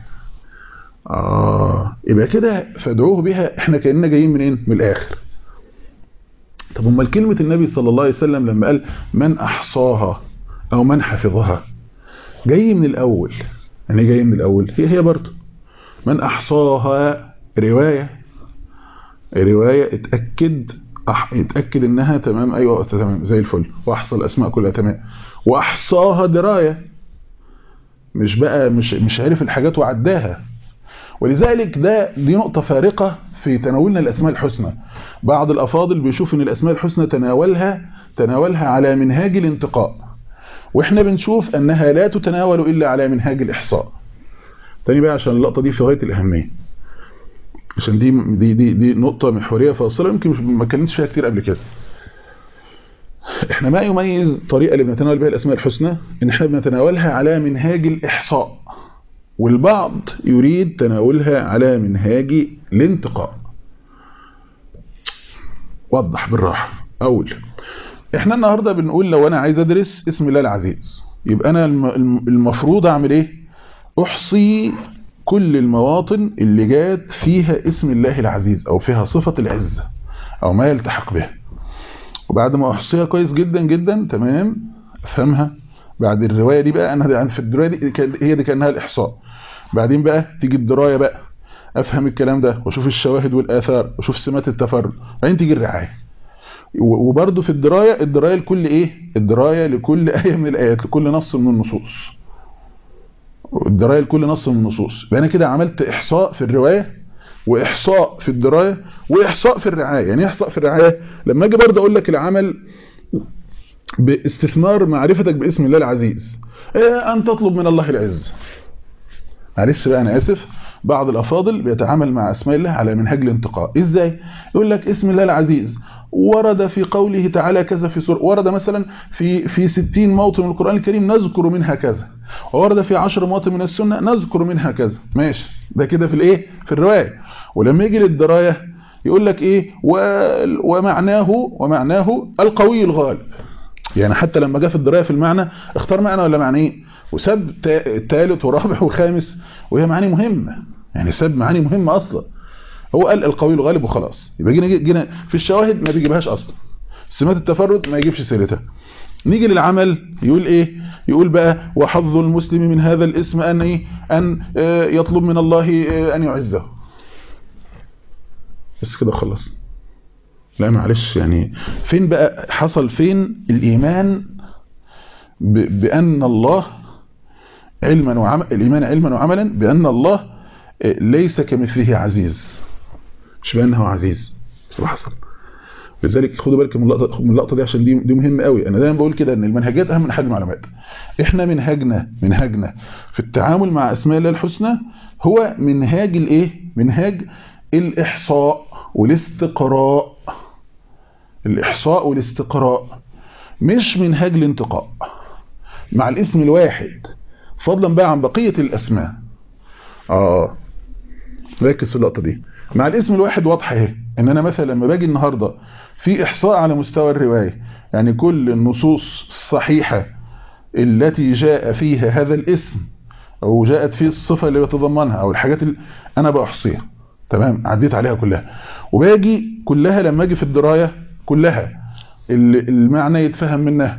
اه يبقى كده فادعوه بها احنا كأننا جايين منين من الاخر طب امال كلمة النبي صلى الله عليه وسلم لما قال من احصاها او من حفظها جاي من الاول يعني جاي من الاول هي هي برضه من احصاها رواية رواية اتأكد أح... اتأكد انها تمام ايوه تمام زي الفل واحصى الاسماء كلها تمام واحصاها دراية مش بقى مش مش عارف الحاجات وعداها ولذلك ده دي نقطة فارقة في تناولنا الاسماء الحسنى بعض الافاضل بيشوف ان الاسماء الحسنى تناولها تناولها على منهاج الانتقاء واحنا بنشوف انها لا تتناول الا على منهاج الاحصاء تاني بقى عشان اللقطة دي في غاية الاهمية عشان دي دي دي, دي نقطة محورية فاصلة يمكن مش ما اتكلمتش فيها كتير قبل كده احنا ما يميز الطريقة اللي بنتناول بها الاسماء الحسنى ان احنا بنتناولها على منهاج الاحصاء والبعض يريد تناولها على منهاج الانتقاء وضح بالراحة اول احنا النهاردة بنقول لو انا عايز ادرس اسم الله العزيز يبقى انا المفروض اعمل ايه احصي كل المواطن اللي جات فيها اسم الله العزيز او فيها صفة العزة او ما يلتحق بها وبعد ما احصيها كويس جدا جدا تمام افهمها بعد الرواية دي بقى انا في الرواية دي هي دي كانها الاحصاء بعدين بقى تيجي الدراية بقى افهم الكلام ده واشوف الشواهد والاثار واشوف سمات التفرد بعدين تيجي الرعاية وبرده في الدراية الدراية لكل ايه الدراية لكل آية من الآيات لكل نص من النصوص الدراية لكل نص من النصوص يبقى انا كده عملت احصاء في الرواية واحصاء في الدراية واحصاء في الرعاية يعني احصاء في الرعاية لما اجي برضه اقول لك العمل باستثمار معرفتك باسم الله العزيز إيه ان تطلب من الله العز معلش بقى انا اسف بعض الافاضل بيتعامل مع اسماء الله على منهج الانتقاء ازاي يقول لك اسم الله العزيز ورد في قوله تعالى كذا في سورة ورد مثلا في في 60 موطن من القرآن الكريم نذكر منها كذا وورد في 10 مواطن من السنة نذكر منها كذا ماشي ده كده في الايه في الرواية ولما يجي للدراية يقول لك ايه ومعناه ومعناه القوي الغالب يعني حتى لما جاء في الدراية في المعنى اختار معنى ولا معنى ايه وسب ثالث ورابع وخامس وهي معاني مهمة يعني سب معاني مهمة اصلا هو قال القوي الغالب وخلاص يبقى جينا جينا في الشواهد ما بيجيبهاش اصلا سمات التفرد ما يجيبش سيرتها نيجي للعمل يقول ايه يقول بقى وحظ المسلم من هذا الاسم ان ايه ان يطلب من الله ان يعزه بس كده خلص لا معلش يعني فين بقى حصل فين الايمان ب- بأن الله علما وعمل الإيمان علما وعملا بأن الله آه، ليس كمثله عزيز مش بأنه عزيز مش اللي حصل لذلك خدوا بالكم من اللقطه من اللقطه دي عشان دي دي مهمه قوي انا دايما بقول كده ان المنهجات اهم من حجم المعلومات احنا منهجنا منهجنا في التعامل مع اسماء الله الحسنى هو منهاج الايه منهاج الاحصاء والاستقراء الاحصاء والاستقراء مش منهاج الانتقاء مع الاسم الواحد فضلا بقى عن بقيه الاسماء اه ركز في اللقطه دي مع الاسم الواحد واضحه اهي ان انا مثلا لما باجي النهارده في احصاء على مستوى الروايه يعني كل النصوص الصحيحه التي جاء فيها هذا الاسم او جاءت فيه الصفه اللي يتضمنها او الحاجات اللي انا بحصيها تمام عديت عليها كلها وباجي كلها لما اجي في الدرايه كلها ال- المعنى يتفهم منها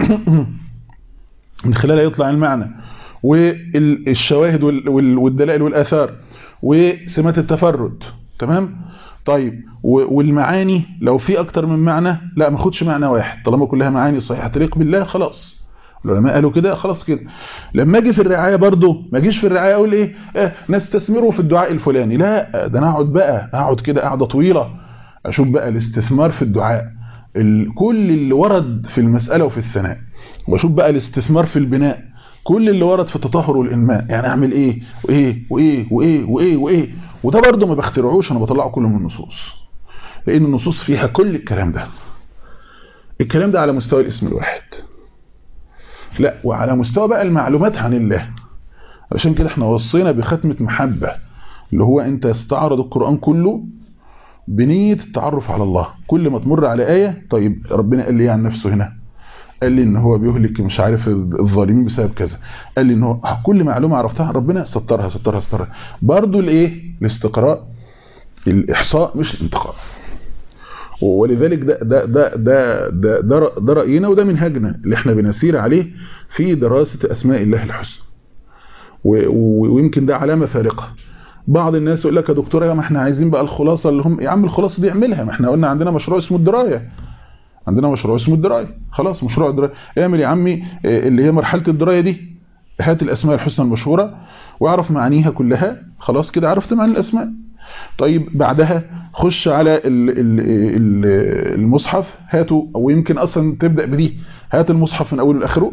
من خلالها يطلع المعنى والشواهد وال- وال- والدلائل والآثار وسمات التفرد تمام طيب و- والمعاني لو في أكتر من معنى لا ما خدش معنى واحد طالما كلها معاني صحيحة تليق بالله خلاص العلماء قالوا كده خلاص كده لما اجي في الرعايه برضو ما اجيش في الرعايه اقول ايه آه نستثمره في الدعاء الفلاني لا ده انا اقعد بقى اقعد كده قعده طويله اشوف بقى الاستثمار في الدعاء ال- كل اللي ورد في المساله وفي الثناء واشوف بقى الاستثمار في البناء كل اللي ورد في التطهر والانماء يعني اعمل ايه وايه وايه وايه وايه وايه وده برضو ما بخترعوش انا بطلعه كله من النصوص لان النصوص فيها كل الكلام ده الكلام ده على مستوى الاسم الواحد لا وعلى مستوى بقى المعلومات عن الله عشان كده احنا وصينا بختمة محبة اللي هو انت استعرض القرآن كله بنية التعرف على الله كل ما تمر على آية طيب ربنا قال لي عن نفسه هنا قال لي ان هو بيهلك مش عارف الظالمين بسبب كذا قال لي ان هو كل معلومة عرفتها عن ربنا سطرها سطرها سطرها برضو الايه الاستقراء الاحصاء مش الانتقاء ولذلك ده ده ده ده ده, ده, ده رأينا وده منهجنا اللي احنا بنسير عليه في دراسة أسماء الله الحسنى ويمكن ده علامة فارقة بعض الناس يقول لك يا دكتور يا ما احنا عايزين بقى الخلاصة اللي هم يا عم الخلاصة دي اعملها ما احنا قلنا عندنا مشروع اسمه الدراية عندنا مشروع اسمه الدراية خلاص مشروع الدراية اعمل يا عمي اللي هي مرحلة الدراية دي هات الأسماء الحسنى المشهورة واعرف معانيها كلها خلاص كده عرفت معاني الأسماء طيب بعدها خش على المصحف هاتوا او يمكن اصلا تبدا بدي هات المصحف من اوله لاخره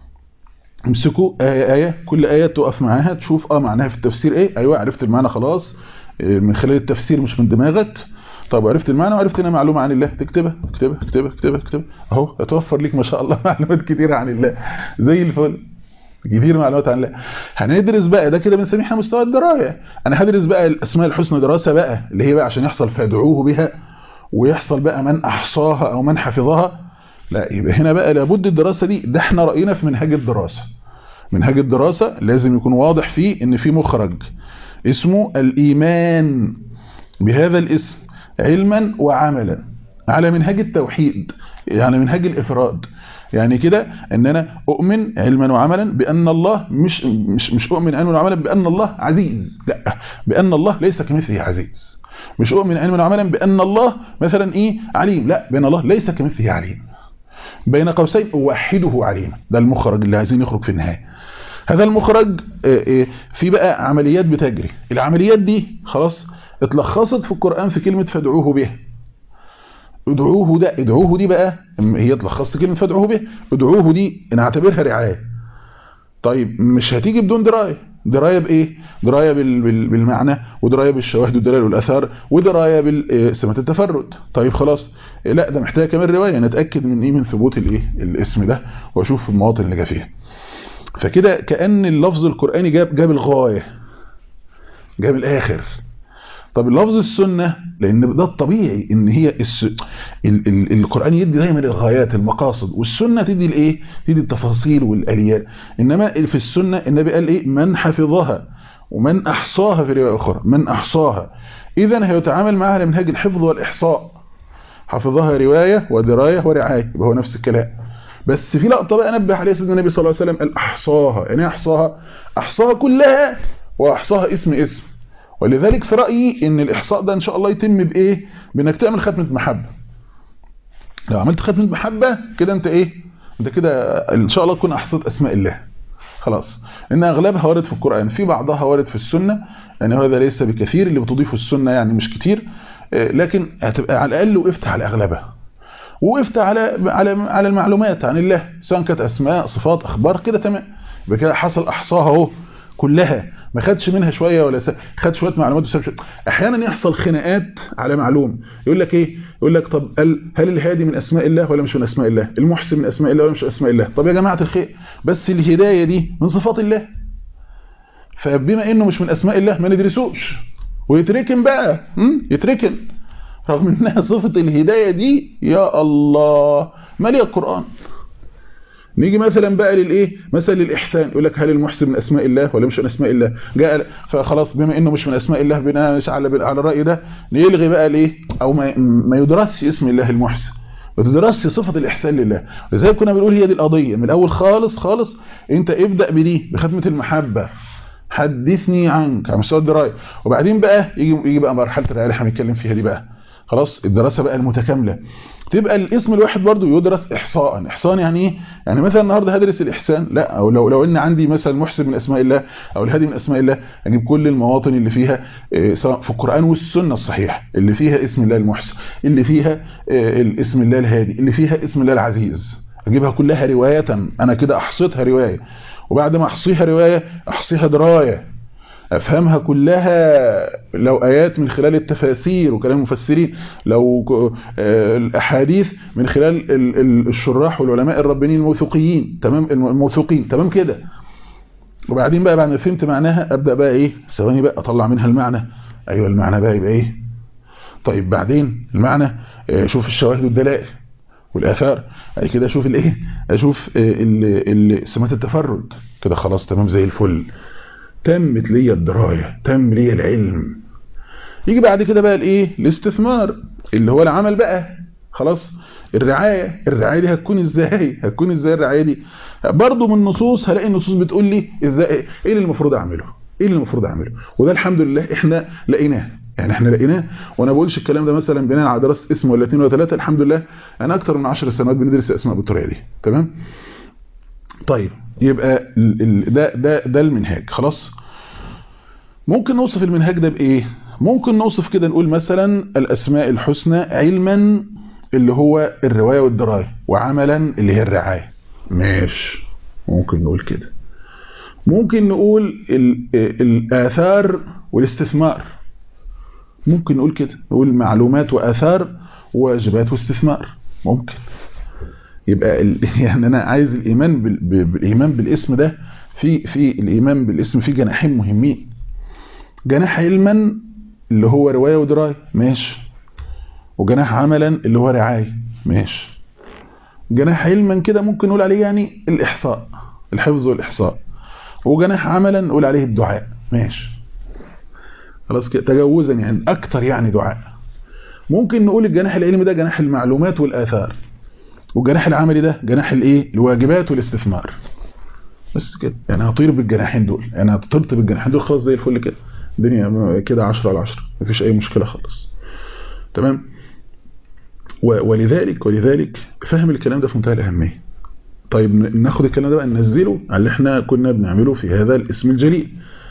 امسكوا آية آية كل آية تقف معاها تشوف اه معناها في التفسير ايه ايوه عرفت المعنى خلاص من خلال التفسير مش من دماغك طب عرفت المعنى وعرفت هنا معلومة عن الله تكتبها اكتبها اكتبها اكتبها اكتبها اهو يتوفر ليك ما شاء الله معلومات كتيرة عن الله زي الفل كتير معلومات عن الله هندرس بقى ده كده بنسميه احنا مستوى الدرايه انا هدرس بقى الاسماء الحسنى دراسه بقى اللي هي بقى عشان يحصل فادعوه بها ويحصل بقى من احصاها او من حفظها لا يبقى هنا بقى لابد الدراسه دي ده احنا راينا في منهج الدراسه منهج الدراسه لازم يكون واضح فيه ان في مخرج اسمه الايمان بهذا الاسم علما وعملا على منهج التوحيد يعني منهج الافراد يعني كده ان انا اؤمن علما وعملا بان الله مش مش مش اؤمن علما وعملا بان الله عزيز لا بان الله ليس كمثله عزيز مش اؤمن علما وعملا بان الله مثلا ايه عليم لا بان الله ليس كمثله عليم بين قوسين اوحده عليم ده المخرج اللي عايزين يخرج في النهايه هذا المخرج في بقى عمليات بتجري العمليات دي خلاص اتلخصت في القرآن في كلمة فادعوه به ادعوه ده ادعوه دي بقى هي اتلخصت كلمه فادعوه به ادعوه دي نعتبرها رعايه طيب مش هتيجي بدون درايه درايه بايه درايه بال بال بالمعنى ودرايه بالشواهد والدلائل والاثار ودرايه بسمه التفرد طيب خلاص لا ده محتاج كمان روايه نتاكد من ايه من ثبوت الايه الاسم ده واشوف المواطن اللي جا فيها فكده كان اللفظ القراني جاب جاب الغايه جاب الاخر طب اللفظ السنة لأن ده الطبيعي إن هي الس... ال... ال... القرآن يدي دايما الغايات المقاصد والسنة تدي الإيه؟ تدي التفاصيل والآليات إنما في السنة النبي قال إيه؟ من حفظها ومن أحصاها في رواية أخرى من أحصاها إذا هيتعامل معها على منهاج الحفظ والإحصاء حفظها رواية ودراية ورعاية يبقى هو نفس الكلام بس في لقطة بقى نبه عليه سيدنا النبي صلى الله عليه وسلم قال أحصاها يعني أحصاها أحصاها كلها وأحصاها اسم اسم ولذلك في رأيي ان الإحصاء ده إن شاء الله يتم بإيه بأنك تعمل ختمة محبة لو عملت ختمة محبة كده أنت إيه انت كده ان شاء الله تكون احصيت اسماء الله خلاص ان اغلبها وارد في القران في بعضها وارد في السنه يعني هذا ليس بكثير اللي بتضيفه السنه يعني مش كتير لكن هتبقى على الاقل وقفت على اغلبها وقفت على على على المعلومات عن الله سواء كانت اسماء صفات اخبار كده تمام يبقى كده حصل احصاها اهو كلها ما خدش منها شويه ولا س... خد شويه معلومات وساب شويه احيانا يحصل خناقات على معلوم يقول لك ايه يقول لك طب هل الهادي من اسماء الله ولا مش من اسماء الله المحسن من اسماء الله ولا مش من اسماء الله طب يا جماعه الخير بس الهدايه دي من صفات الله فبما انه مش من اسماء الله ما ندرسوش ويتركن بقى يتركن رغم انها صفه الهدايه دي يا الله ماليه القران نيجي مثلا بقى للايه مثلا للاحسان يقول لك هل المحسن من اسماء الله ولا مش من اسماء الله جاء فخلاص بما انه مش من اسماء الله بناء على على الراي ده نلغي بقى الايه او ما, ما يدرسش اسم الله المحسن ما تدرسش صفه الاحسان لله لذلك كنا بنقول هي دي القضيه من الاول خالص خالص انت ابدا بدي بختمه المحبه حدثني عنك على مستوى الدرايه وبعدين بقى يجي يجي بقى مرحله الرعايه اللي هنتكلم فيها دي بقى خلاص الدراسه بقى المتكامله تبقى الاسم الواحد برضو يدرس احصاء احصاء يعني ايه يعني مثلا النهارده هدرس الاحسان لا او لو لو ان عندي مثلا محسن من اسماء الله او الهادي من اسماء الله اجيب كل المواطن اللي فيها سواء في القران والسنه الصحيحه اللي فيها اسم الله المحسن اللي فيها اسم الله الهادي اللي فيها اسم الله العزيز اجيبها كلها روايه انا كده احصيتها روايه وبعد ما احصيها روايه احصيها درايه افهمها كلها لو ايات من خلال التفاسير وكلام المفسرين لو الاحاديث من خلال الشراح والعلماء الربانيين الموثوقين تمام الموثوقين تمام كده وبعدين بقى بعد ما فهمت معناها ابدا بقى ايه ثواني بقى اطلع منها المعنى ايوه المعنى بقى يبقى ايه طيب بعدين المعنى شوف الشواهد والدلائل والاثار بعد كده اشوف الايه اشوف سمات التفرد كده خلاص تمام زي الفل تمت لي الدرايه تم لي العلم يجي بعد كده بقى الايه الاستثمار اللي هو العمل بقى خلاص الرعايه الرعايه دي هتكون ازاي هتكون ازاي الرعايه دي برضه من النصوص هلاقي النصوص بتقول لي ازاي ايه اللي المفروض اعمله ايه اللي المفروض اعمله وده الحمد لله احنا لقيناه يعني احنا لقيناه وانا بقولش الكلام ده مثلا بناء على دراسه اسم ولا اثنين ولا ثلاثه الحمد لله انا اكتر من 10 سنوات بندرس اسماء بالطريقه دي تمام طيب يبقى ده ده ده المنهاج خلاص ممكن نوصف المنهاج ده بايه ممكن نوصف كده نقول مثلا الاسماء الحسنى علما اللي هو الروايه والدرايه وعملا اللي هي الرعايه ماشي ممكن نقول كده ممكن نقول الاثار والاستثمار ممكن نقول كده نقول معلومات واثار وواجبات واستثمار ممكن يبقى ال... يعني انا عايز الايمان بال... بالايمان بالاسم ده في في الايمان بالاسم في جناحين مهمين جناح علما اللي هو روايه ودرايه ماشي وجناح عملا اللي هو رعايه ماشي جناح علما كده ممكن نقول عليه يعني الاحصاء الحفظ والاحصاء وجناح عملا نقول عليه الدعاء ماشي خلاص كده تجاوزا يعني اكتر يعني دعاء ممكن نقول الجناح العلمي ده جناح المعلومات والاثار والجناح العملي ده جناح الايه الواجبات والاستثمار بس كده يعني هطير بالجناحين دول يعني هطرت بالجناحين دول خلاص زي الفل كده الدنيا كده 10 على 10 مفيش اي مشكله خالص تمام ولذلك ولذلك فهم الكلام ده في منتهى الاهميه طيب ناخد الكلام ده بقى ننزله على اللي احنا كنا بنعمله في هذا الاسم الجليل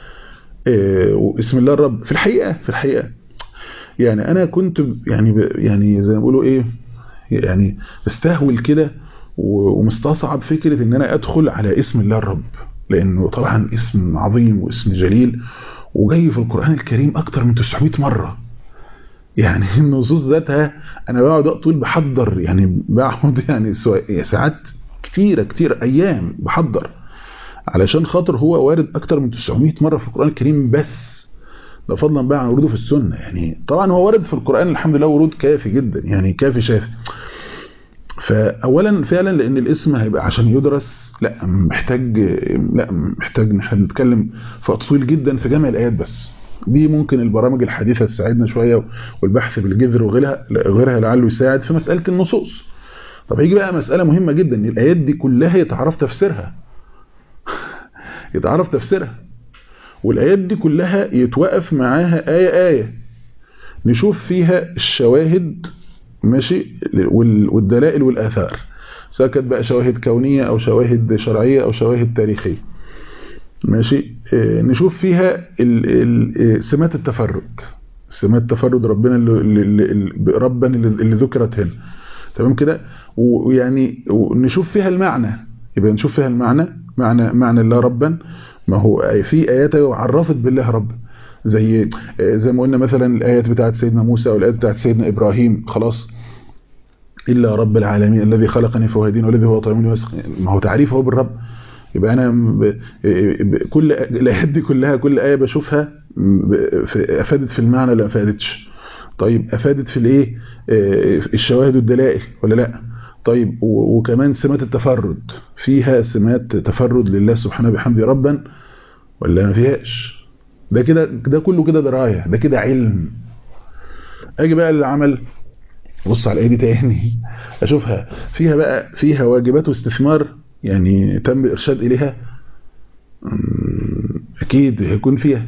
اه واسم الله الرب في الحقيقه في الحقيقه يعني انا كنت يعني يعني زي ما بيقولوا ايه يعني استهول كده ومستصعب فكرة ان انا ادخل على اسم الله الرب لانه طبعا اسم عظيم واسم جليل وجاي في القرآن الكريم اكتر من 900 مرة يعني النصوص ذاتها انا بقعد طول بحضر يعني بقعد يعني ساعات كتيرة كتير ايام بحضر علشان خاطر هو وارد اكتر من 900 مرة في القرآن الكريم بس ده فضلا بقى عن وروده في السنة يعني طبعا هو وارد في القرآن الحمد لله ورود كافي جدا يعني كافي شافي فاولا فعلا لان الاسم هيبقى عشان يدرس لا محتاج لا محتاج ان احنا نتكلم في وقت طويل جدا في جمع الايات بس دي ممكن البرامج الحديثه تساعدنا شويه والبحث بالجذر وغيرها غيرها لعله يساعد في مساله النصوص طب هيجي بقى مساله مهمه جدا ان الايات دي كلها يتعرف تفسيرها يتعرف تفسيرها والايات دي كلها يتوقف معاها ايه ايه نشوف فيها الشواهد ماشي والدلائل والآثار سواء كانت بقى شواهد كونية أو شواهد شرعية أو شواهد تاريخية ماشي اه نشوف فيها ال ال سمات التفرد سمات تفرد ربنا اللي, اللي ربا اللي, اللي ذكرت هنا تمام كده ويعني نشوف فيها المعنى يبقى نشوف فيها المعنى معنى معنى الله ربا ما هو في ايات عرفت بالله رب زي زي ما قلنا مثلا الايات بتاعت سيدنا موسى او الايات بتاعت سيدنا ابراهيم خلاص الا رب العالمين الذي خلقني فهو هدين والذي هو طعمني ويسقين ما هو تعريف هو بالرب يبقى انا ب... ب... كل الايات دي كلها كل ايه بشوفها افادت في المعنى ولا ما افادتش طيب افادت في الايه الشواهد والدلائل ولا لا طيب وكمان سمات التفرد فيها سمات تفرد لله سبحانه بحمده ربا ولا ما فيهاش ده كده ده كله كده درايه ده كده علم اجي بقى للعمل بص على الايه دي تاني اشوفها فيها بقى فيها واجبات واستثمار يعني تم الارشاد اليها اكيد هيكون فيها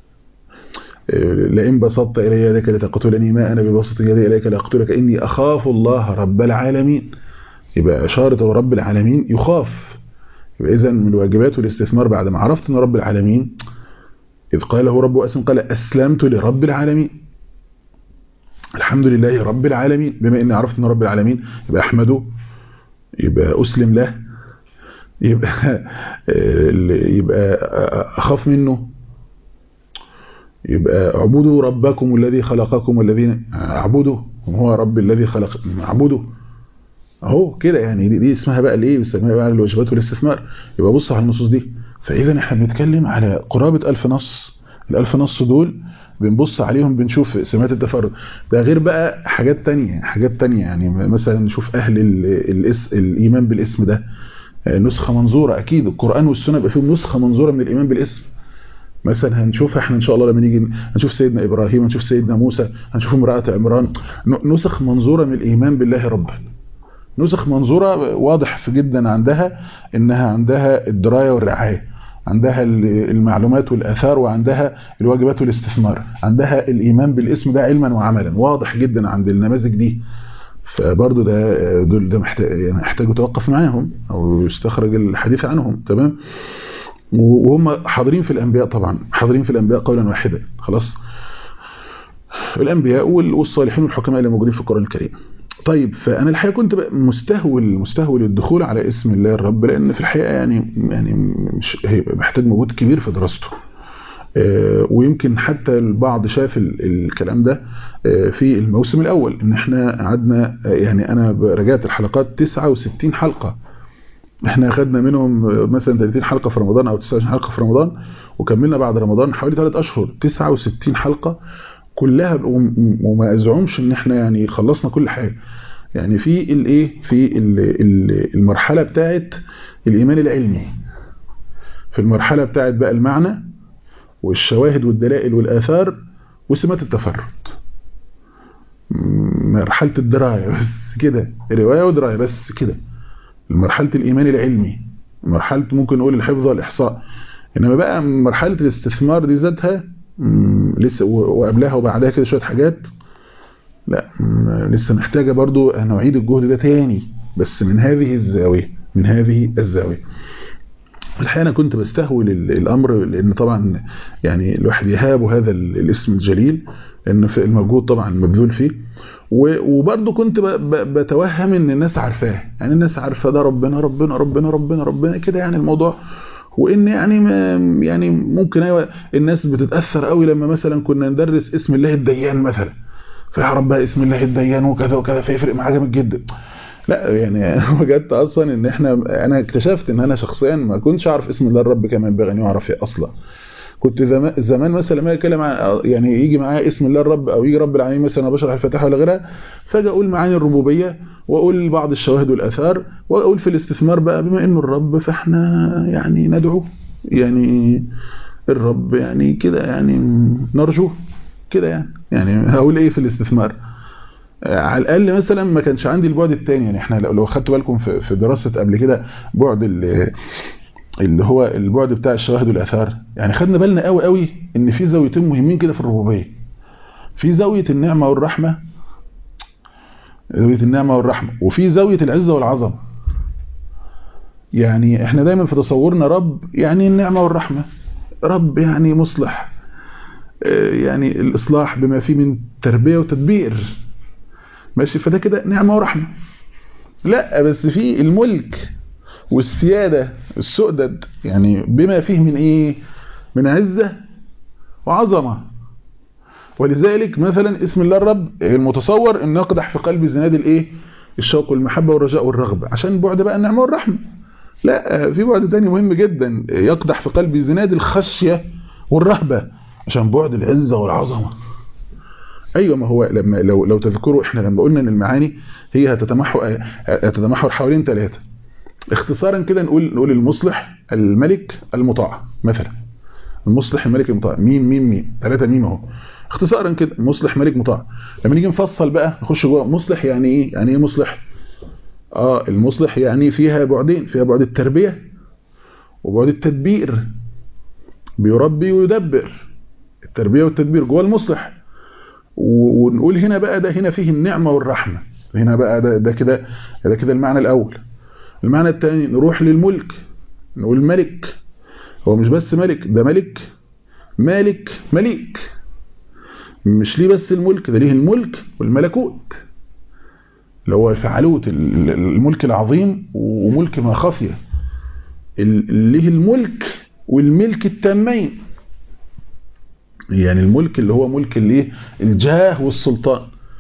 لئن بسطت الي يدك لتقتلني ما انا ببسط يدي اليك لاقتلك اني اخاف الله رب العالمين يبقى اشاره رب العالمين يخاف يبقى اذا من الواجبات والاستثمار بعد ما عرفت ان رب العالمين اذ قال له رب اسم قال اسلمت لرب العالمين الحمد لله رب العالمين بما اني عرفت ان رب العالمين يبقى احمده يبقى اسلم له يبقى يبقى اخاف منه يبقى اعبدوا ربكم الذي خلقكم والذين اعبدوا هو رب الذي خلق اعبدوا اهو كده يعني دي, دي اسمها بقى الايه بنسميها بقى الواجبات والاستثمار يبقى بص على النصوص دي فاذا احنا بنتكلم على قرابه ألف نص الألف نص دول بنبص عليهم بنشوف سمات التفرد ده غير بقى حاجات تانية حاجات تانية يعني مثلا نشوف اهل الاس الايمان بالاسم ده نسخه منظوره اكيد القران والسنه يبقى فيهم نسخه منظوره من الايمان بالاسم مثلا هنشوفها احنا ان شاء الله لما نيجي هنشوف سيدنا ابراهيم هنشوف سيدنا موسى هنشوف امراه عمران نسخ منظوره من الايمان بالله ربا نسخ منظوره واضح في جدا عندها انها عندها الدرايه والرعايه عندها المعلومات والاثار وعندها الواجبات والاستثمار عندها الايمان بالاسم ده علما وعملا واضح جدا عند النماذج دي فبرضه ده دول ده محتاج يعني محتاج يتوقف معاهم او يستخرج الحديث عنهم تمام وهم حاضرين في الانبياء طبعا حاضرين في الانبياء قولا واحدا خلاص الانبياء والصالحين والحكماء اللي موجودين في القران الكريم طيب فانا الحقيقه كنت مستهول مستهول الدخول على اسم الله الرب لان في الحقيقه يعني يعني مش هيبقى محتاج مجهود كبير في دراسته ويمكن حتى البعض شاف الكلام ده في الموسم الاول ان احنا قعدنا يعني انا رجعت الحلقات 69 حلقه احنا اخذنا منهم مثلا 30 حلقه في رمضان او 29 حلقه في رمضان وكملنا بعد رمضان حوالي 3 اشهر 69 حلقه كلها وما ازعمش ان احنا يعني خلصنا كل حاجه يعني في الايه في المرحله بتاعه الايمان العلمي في المرحله بتاعه بقى المعنى والشواهد والدلائل والاثار وسمات التفرد مرحله الدرايه بس كده روايه ودرايه بس كده مرحله الايمان العلمي مرحله ممكن نقول الحفظ والاحصاء انما بقى مرحله الاستثمار دي ذاتها لسه وقبلها وبعدها كده شويه حاجات لا لسه محتاجه برضو نعيد الجهد ده تاني بس من هذه الزاويه من هذه الزاويه الحقيقه انا كنت بستهول الامر لان طبعا يعني الواحد يهاب هذا الاسم الجليل لان في الموجود طبعا مبذول فيه وبرضه كنت بتوهم ان الناس عارفاه يعني الناس عارفه ده ربنا ربنا ربنا ربنا ربنا كده يعني الموضوع وان يعني ما يعني ممكن ايوه الناس بتتاثر قوي لما مثلا كنا ندرس اسم الله الديان مثلا فيعرف بقى اسم الله الديان وكذا وكذا فيفرق معاه جامد جدا لا يعني وجدت اصلا ان احنا انا اكتشفت ان انا شخصيا ما كنتش اعرف اسم الله الرب كما ينبغي ان يعرف اصلا كنت زمان زمان مثلا لما اتكلم عن يعني يجي معايا اسم الله الرب او يجي رب العالمين مثلا بشرح الفاتحه ولا غيرها فاجي اقول معاني الربوبيه واقول بعض الشواهد والاثار واقول في الاستثمار بقى بما انه الرب فاحنا يعني ندعو يعني الرب يعني كده يعني نرجوه كده يعني يعني هقول ايه في الاستثمار على الاقل مثلا ما كانش عندي البعد الثاني يعني احنا لو خدتوا بالكم في دراسه قبل كده بعد اللي هو البعد بتاع الشواهد والاثار يعني خدنا بالنا قوي قوي ان في زاويتين مهمين كده في الربوبيه في زاويه النعمه والرحمه زاويه النعمه والرحمه وفي زاويه العزه والعظمه يعني احنا دايما في تصورنا رب يعني النعمة والرحمة رب يعني مصلح يعني الإصلاح بما فيه من تربية وتدبير ماشي فده كده نعمة ورحمة لا بس في الملك والسيادة السؤدد يعني بما فيه من ايه من عزة وعظمة ولذلك مثلا اسم الله الرب المتصور ان يقدح في قلب زناد الايه الشوق والمحبة والرجاء والرغبة عشان بعد بقى النعمة والرحمة لا في بعد تاني مهم جدا يقدح في قلب زناد الخشية والرهبة عشان بعد العزة والعظمة ايوه ما هو لما لو لو تذكروا احنا لما قلنا ان المعاني هي هتتمحور هتتمحور حوالين ثلاثه اختصارا كده نقول نقول المصلح الملك المطاع مثلا المصلح الملك المطاع مين مين مين ثلاثه ميم اهو اختصارا كده مصلح ملك مطاع لما نيجي نفصل بقى نخش جوه مصلح يعني ايه يعني ايه مصلح اه المصلح يعني فيها بعدين فيها بعد التربيه وبعد التدبير بيربي ويدبر التربيه والتدبير جوه المصلح ونقول هنا بقى ده هنا فيه النعمة والرحمة هنا بقى ده, ده كده ده كده المعنى الأول المعنى الثاني نروح للملك نقول ملك هو مش بس ملك ده ملك مالك مليك مش ليه بس الملك ده ليه الملك والملكوت اللي هو فعلوت الملك العظيم وملك ما خفي ليه الملك والملك التامين يعني الملك اللي هو ملك الايه الجاه والسلطان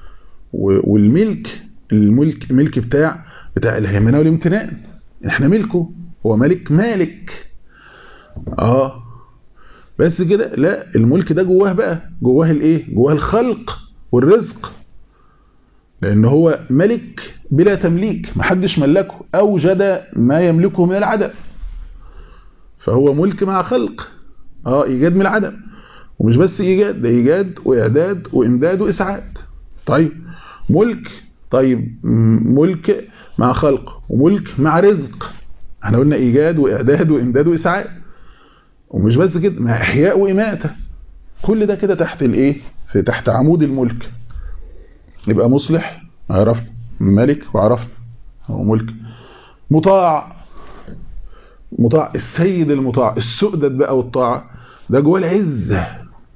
والملك الملك الملك بتاع بتاع الهيمنه والامتنان احنا ملكه هو ملك مالك اه بس كده لا الملك ده جواه بقى جواه الايه جواه الخلق والرزق لان هو ملك بلا تمليك محدش ملكه اوجد ما يملكه من العدم فهو ملك مع خلق اه ايجاد من العدم ومش بس ايجاد ده ايجاد واعداد وامداد واسعاد طيب ملك طيب ملك مع خلق وملك مع رزق احنا قلنا ايجاد واعداد وامداد واسعاد ومش بس كده مع احياء واماته كل ده كده تحت الايه في تحت عمود الملك يبقى مصلح عرفنا ملك وعرفنا هو ملك مطاع مطاع السيد المطاع السؤدد بقى والطاعه ده جوه العزه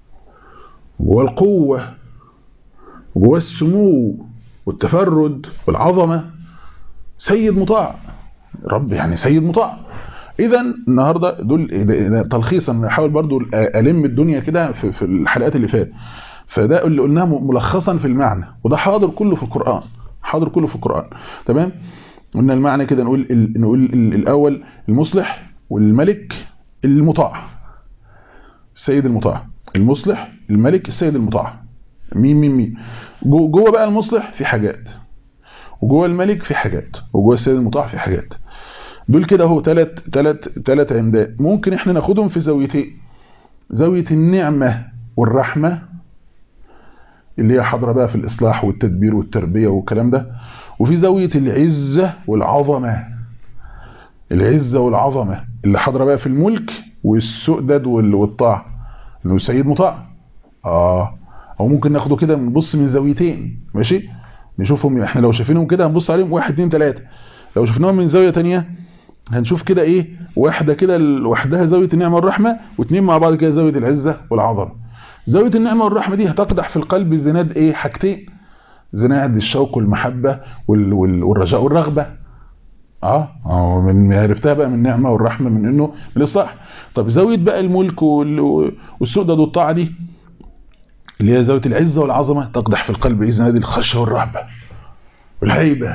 جوه القوة جوه السمو والتفرد والعظمة سيد مطاع رب يعني سيد مطاع اذا النهاردة دول تلخيصا نحاول برضو ألم الدنيا كده في, في الحلقات اللي فات فده اللي قلناه ملخصا في المعنى وده حاضر كله في القرآن حاضر كله في القرآن تمام قلنا المعنى كده نقول نقول الأول المصلح والملك المطاع السيد المطاع المصلح الملك السيد المطاع مين مين مين جوه بقى المصلح في حاجات وجوه الملك في حاجات وجوه السيد المطاع في حاجات دول كده اهو ثلاث ثلاث ثلاث عمدات ممكن احنا ناخدهم في زاويتين زاويه النعمه والرحمه اللي هي حاضره بقى في الاصلاح والتدبير والتربيه والكلام ده وفي زاويه العزه والعظمه العزه والعظمه اللي حاضره بقى في الملك والسؤدد والطاعه انه سيد مطاع اه او ممكن ناخده كده نبص من زاويتين ماشي نشوفهم احنا لو شايفينهم كده هنبص عليهم واحد اتنين تلاته لو شفناهم من زاويه تانية هنشوف كده ايه واحده كده لوحدها زاويه النعمه والرحمه واثنين مع بعض كده زاويه العزه والعظمه زاويه النعمه والرحمه دي هتقدح في القلب زناد ايه حاجتين زناد الشوق والمحبه وال وال والرجاء والرغبه اه اه من عرفتها بقى من النعمه والرحمه من انه من الاصلاح طب زاويه بقى الملك والسؤدد والطاعه دي اللي هي زاويه العزه والعظمه تقدح في القلب باذن هذه الخشيه والرهبه والهيبه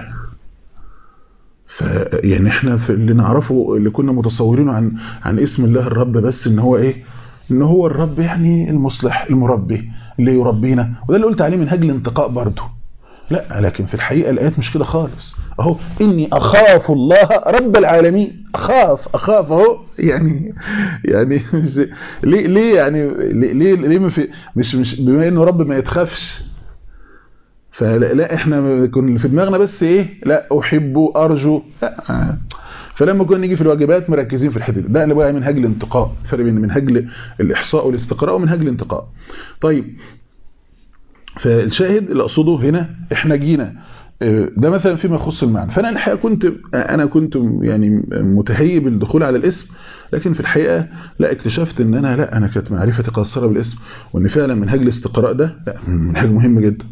ف يعني احنا في اللي نعرفه اللي كنا متصورينه عن عن اسم الله الرب بس ان هو ايه ان هو الرب يعني المصلح المربي اللي يربينا وده اللي قلت عليه من هجل الانتقاء برضه لا لكن في الحقيقه الايات مش كده خالص اهو اني اخاف الله رب العالمين اخاف اخاف اهو يعني يعني مش ليه ليه يعني ليه ليه ما في مش مش بما انه رب ما يتخافش فلا لا احنا كنا في دماغنا بس ايه لا احب ارجو لا فلما كنا نيجي في الواجبات مركزين في الحته ده اللي بقى منهج الانتقاء فرق بين منهج الاحصاء والاستقراء ومنهج الانتقاء طيب فالشاهد اللي اقصده هنا احنا جينا ده مثلا فيما يخص المعنى فانا الحقيقه كنت انا كنت يعني متهيب الدخول على الاسم لكن في الحقيقه لا اكتشفت ان انا لا انا كانت معرفتي قاصره بالاسم وان فعلا منهج الاستقراء ده لا منهج مهم جدا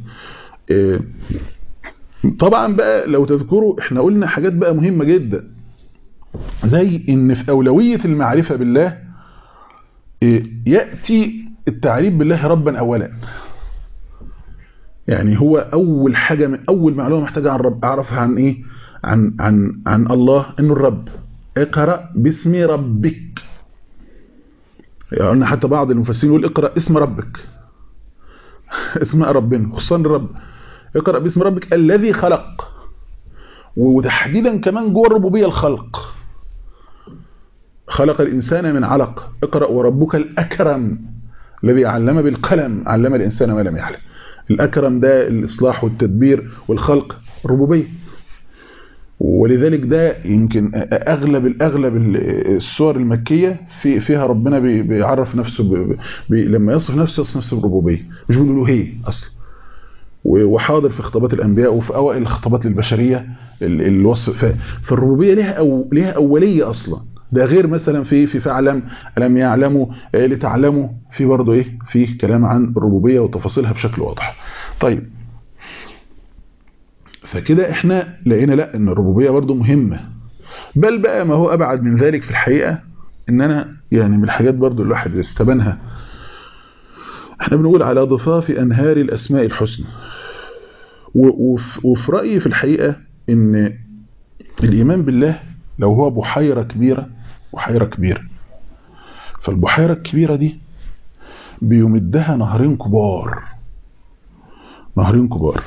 طبعا بقى لو تذكروا احنا قلنا حاجات بقى مهمه جدا زي ان في اولويه المعرفه بالله ياتي التعريف بالله ربا اولا يعني هو اول حاجه من اول معلومه محتاجه عن رب اعرفها عن ايه عن عن عن الله انه الرب اقرا باسم ربك يعني قلنا حتى بعض المفسرين يقول اقرا اسم ربك اسماء ربنا خصوصا الرب اقرا باسم ربك الذي خلق وتحديدا كمان جوه الربوبيه الخلق خلق الانسان من علق اقرا وربك الاكرم الذي علم بالقلم علم الانسان ما لم يعلم الأكرم ده الإصلاح والتدبير والخلق ربوبية ولذلك ده يمكن أغلب الأغلب السور المكية في فيها ربنا بيعرف نفسه بي بي لما يصف نفسه يصف نفسه بالربوبية مش بالألوهية أصلا وحاضر في خطابات الأنبياء وفي أوائل الخطابات للبشرية الوصف فالربوبية لها أو لها أولية أصلا ده غير مثلا في في فعلم لم يعلموا لتعلموا في برضه ايه في كلام عن الربوبيه وتفاصيلها بشكل واضح طيب فكده احنا لقينا لا ان الربوبيه برضه مهمه بل بقى ما هو ابعد من ذلك في الحقيقه ان انا يعني من الحاجات برضه الواحد يستبانها احنا بنقول على ضفاف انهار الاسماء الحسنى وفي رايي في الحقيقه ان الايمان بالله لو هو بحيره كبيره بحيرة كبيرة فالبحيرة الكبيرة دي بيمدها نهرين كبار نهرين كبار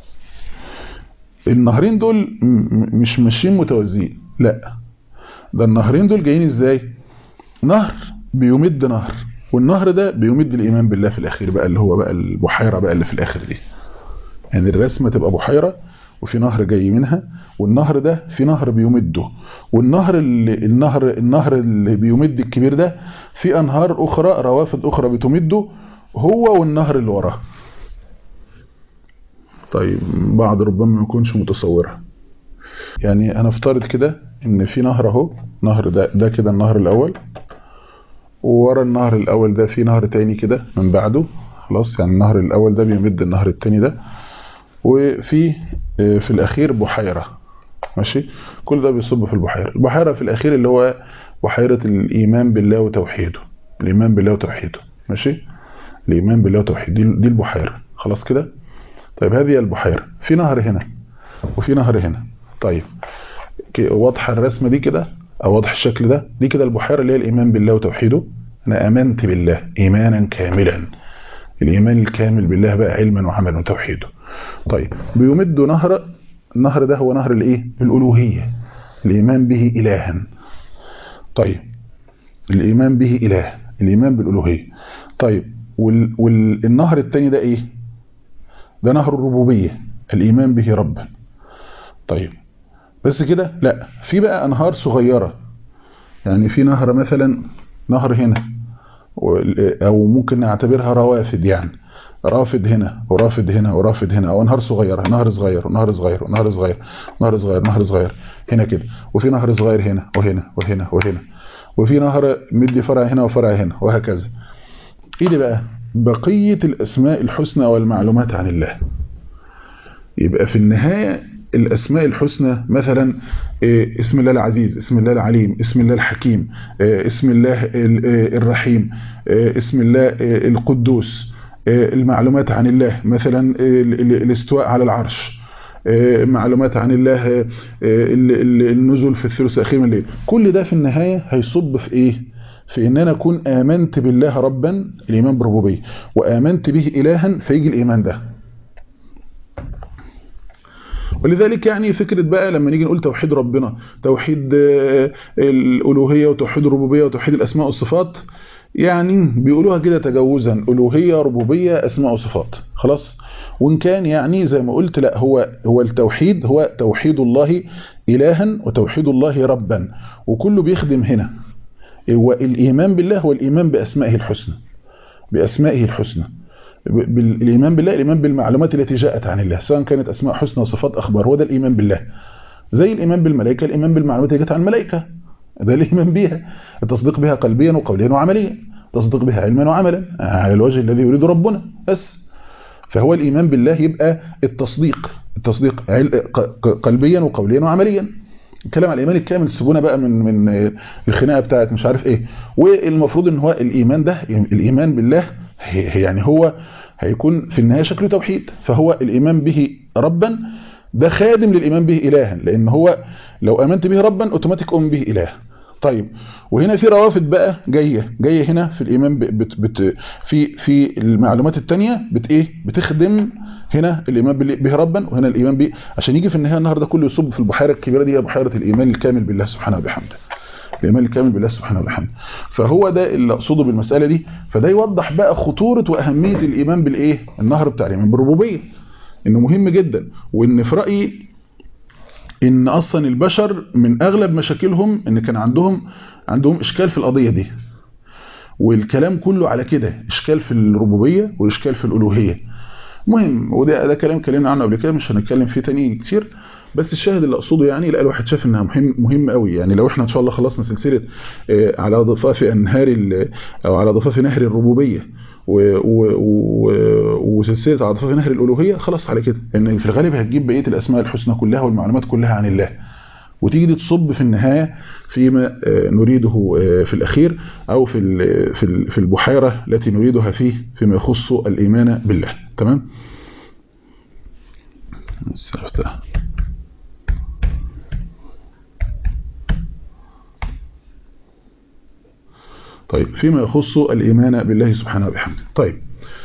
النهرين دول مش ماشيين متوازيين لا ده النهرين دول جايين ازاي نهر بيمد نهر والنهر ده بيمد الايمان بالله في الاخير بقى اللي هو بقى البحيره بقى اللي في الاخر دي يعني الرسمه تبقى بحيره وفي نهر جاي منها والنهر ده في نهر بيمده والنهر اللي النهر النهر اللي بيمد الكبير ده في انهار اخرى روافد اخرى بتمده هو والنهر اللي وراه طيب بعض ربما ما يكونش متصورها يعني انا افترض كده ان في نهر اهو نهر ده ده كده النهر الاول وورا النهر الاول ده في نهر تاني كده من بعده خلاص يعني النهر الاول ده بيمد النهر التاني ده وفي في الاخير بحيره ماشي كل ده بيصب في البحيره البحيره في الاخير اللي هو بحيره الايمان بالله وتوحيده الايمان بالله وتوحيده ماشي الايمان بالله وتوحيده دي, دي البحيره خلاص كده طيب هذه البحيره في نهر هنا وفي نهر هنا طيب واضحه الرسمه دي كده او واضح الشكل ده دي كده البحيره اللي هي الايمان بالله وتوحيده انا امنت بالله ايمانا كاملا الايمان الكامل بالله بقى علما وعملا وتوحيده طيب بيمد نهر النهر ده هو نهر الايه الالوهيه الايمان به الها طيب الايمان به اله الايمان بالالوهيه طيب وال والنهر الثاني ده ايه ده نهر الربوبيه الايمان به ربا طيب بس كده لا في بقى انهار صغيره يعني في نهر مثلا نهر هنا او ممكن نعتبرها روافد يعني رافد هنا ورافد هنا ورافد هنا او انهار صغيره نهر صغير ونهر صغير ونهر صغير نهر صغير نهر صغير هنا كده وفي نهر صغير هنا وهنا وهنا وهنا وفي نهر مدي فرع هنا وفرع هنا وهكذا ايه دي بقى بقيه الاسماء الحسنى والمعلومات عن الله يبقى في النهايه الاسماء الحسنى مثلا اسم الله العزيز اسم الله العليم اسم الله الحكيم اسم الله الرحيم اسم الله القدوس المعلومات عن الله مثلا الاستواء على العرش معلومات عن الله النزول في الثلث الاخير من الليل كل ده في النهايه هيصب في ايه في ان انا اكون امنت بالله ربا الايمان بربوبيه وامنت به الها فيجي الايمان ده ولذلك يعني فكرة بقى لما نيجي نقول توحيد ربنا توحيد الألوهية وتوحيد الربوبية وتوحيد الأسماء والصفات يعني بيقولوها كده تجوزا ألوهية ربوبية أسماء وصفات خلاص وإن كان يعني زي ما قلت لا هو هو التوحيد هو توحيد الله إلها وتوحيد الله ربا وكله بيخدم هنا والإيمان بالله هو الإيمان بأسمائه الحسنى بأسمائه الحسنى بالايمان بالله الايمان بالمعلومات التي جاءت عن الله سواء كانت اسماء حسنى وصفات اخبار هو ده الايمان بالله زي الايمان بالملائكه الايمان بالمعلومات اللي جت عن الملائكه ده الايمان بيها التصديق بها قلبيا وقوليا وعمليا التصديق بها علما وعملا على الوجه الذي يريد ربنا بس فهو الايمان بالله يبقى التصديق التصديق قلبيا وقوليا وعمليا الكلام على الايمان الكامل سيبونا بقى من من الخناقه بتاعت مش عارف ايه والمفروض ان هو الايمان ده الايمان بالله يعني هو هيكون في النهايه شكله توحيد فهو الايمان به ربا ده خادم للايمان به الها لان هو لو امنت به ربا اوتوماتيك اؤمن به اله طيب وهنا في روافد بقى جايه جايه هنا في الايمان بت بت في في المعلومات الثانيه بت ايه بتخدم هنا الايمان به ربا وهنا الايمان به عشان يجي في النهايه النهارده كله يصب في البحيره الكبيره دي هي بحيره الايمان الكامل بالله سبحانه وبحمده الايمان الكامل بالله سبحانه وبحمده فهو ده اللي اقصده بالمساله دي فده يوضح بقى خطوره واهميه الايمان بالايه النهر بتاع الايمان بالربوبيه انه مهم جدا وان في رايي ان اصلا البشر من اغلب مشاكلهم ان كان عندهم عندهم اشكال في القضيه دي والكلام كله على كده اشكال في الربوبيه واشكال في الالوهيه مهم وده ده كلام اتكلمنا عنه قبل كده مش هنتكلم فيه تاني كتير بس الشاهد اللي اقصده يعني لا الواحد شاف انها مهم مهم قوي يعني لو احنا ان شاء الله خلصنا سلسله على ضفاف انهار او على ضفاف نهر الربوبيه وسلسله على ضفاف نهر الالوهيه خلاص على كده ان في الغالب هتجيب بقيه الاسماء الحسنى كلها والمعلومات كلها عن الله وتيجي تصب في النهايه فيما نريده في الاخير او في في في البحيره التي نريدها فيه فيما يخص الايمان بالله تمام طيب فيما يخص الإيمان بالله سبحانه وبحمده طيب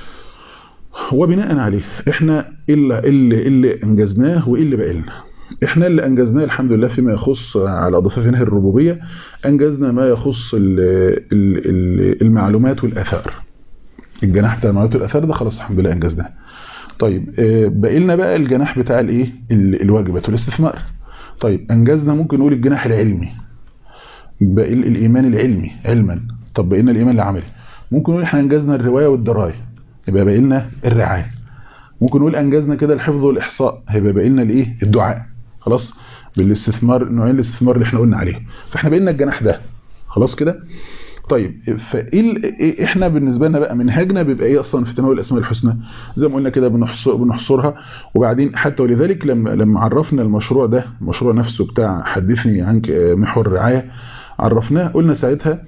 وبناء عليه احنا إلا اللي, اللي انجزناه وايه اللي بقى لنا احنا اللي انجزناه الحمد لله فيما يخص على ضفاف نهر الربوبيه انجزنا ما يخص ال ال المعلومات والاثار الجناح بتاع المعلومات والاثار ده خلاص الحمد لله انجزناه طيب باقي لنا بقى الجناح بتاع الايه الواجبات والاستثمار طيب انجزنا ممكن نقول الجناح العلمي باقي الايمان العلمي علما طب باقي لنا الايمان العملي ممكن نقول احنا انجزنا الروايه والدرايه يبقى باقي لنا الرعايه ممكن نقول انجزنا كده الحفظ والاحصاء هيبقى باقي لنا الايه الدعاء خلاص بالاستثمار نوعين الاستثمار اللي احنا قلنا عليهم فاحنا باقي لنا الجناح ده خلاص كده طيب فايه احنا بالنسبه لنا بقى منهجنا بيبقى ايه اصلا في تناول الاسماء الحسنى زي ما قلنا كده بنحصر بنحصرها وبعدين حتى ولذلك لما لما عرفنا المشروع ده المشروع نفسه بتاع حدثني عنك محور الرعايه عرفناه قلنا ساعتها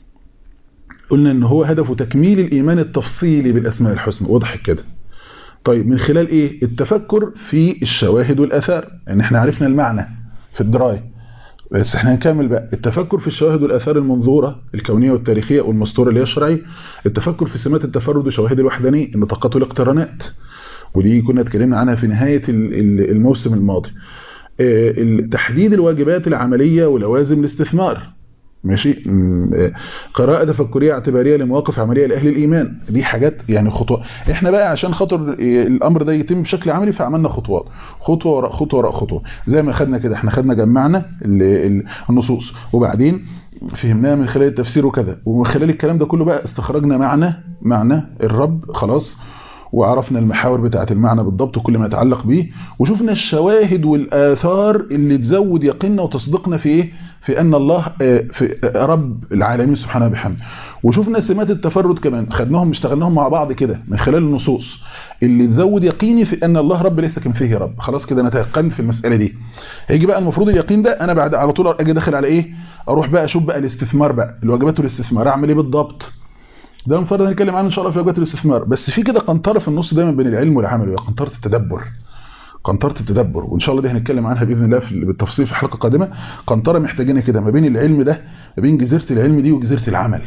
قلنا ان هو هدفه تكميل الايمان التفصيلي بالاسماء الحسنى واضح كده طيب من خلال ايه التفكر في الشواهد والاثار ان يعني احنا عرفنا المعنى في الدرايه بس احنا هنكمل بقى التفكر في الشواهد والاثار المنظوره الكونيه والتاريخيه والمسطوره اللي هي الشرعيه التفكر في سمات التفرد وشواهد الوحدانيه النطاقات والاقترانات ودي كنا اتكلمنا عنها في نهايه الموسم الماضي تحديد الواجبات العمليه ولوازم الاستثمار ماشي قراءة تفكرية اعتبارية لمواقف عملية لأهل الإيمان دي حاجات يعني خطوة احنا بقى عشان خاطر الأمر ده يتم بشكل عملي فعملنا خطوات خطوة وراء خطوة وراء خطوة زي ما خدنا كده احنا خدنا جمعنا النصوص وبعدين فهمناها من خلال التفسير وكذا ومن خلال الكلام ده كله بقى استخرجنا معنى معنى الرب خلاص وعرفنا المحاور بتاعه المعنى بالضبط وكل ما يتعلق به وشفنا الشواهد والآثار اللي تزود يقيننا وتصديقنا في ايه في أن الله في رب العالمين سبحانه وبحمده وشفنا سمات التفرد كمان خدناهم اشتغلناهم مع بعض كده من خلال النصوص اللي تزود يقيني في أن الله رب ليس كمثله رب خلاص كده انا تيقنت في المسألة دي هيجي بقى المفروض اليقين ده أنا بعد على طول أجي داخل على إيه أروح بقى أشوف بقى الاستثمار بقى الواجبات والاستثمار أعمل إيه بالضبط ده المفروض هنتكلم عنه إن شاء الله في واجبات الاستثمار بس في كده قنطرة في النص دايما بين العلم والعمل وهي قنطرة التدبر قنطرة التدبر وإن شاء الله دي هنتكلم عنها بإذن الله بالتفصيل في حلقة قادمة قنطرة محتاجينها كده ما بين العلم ده ما بين جزيرة العلم دي وجزيرة العمل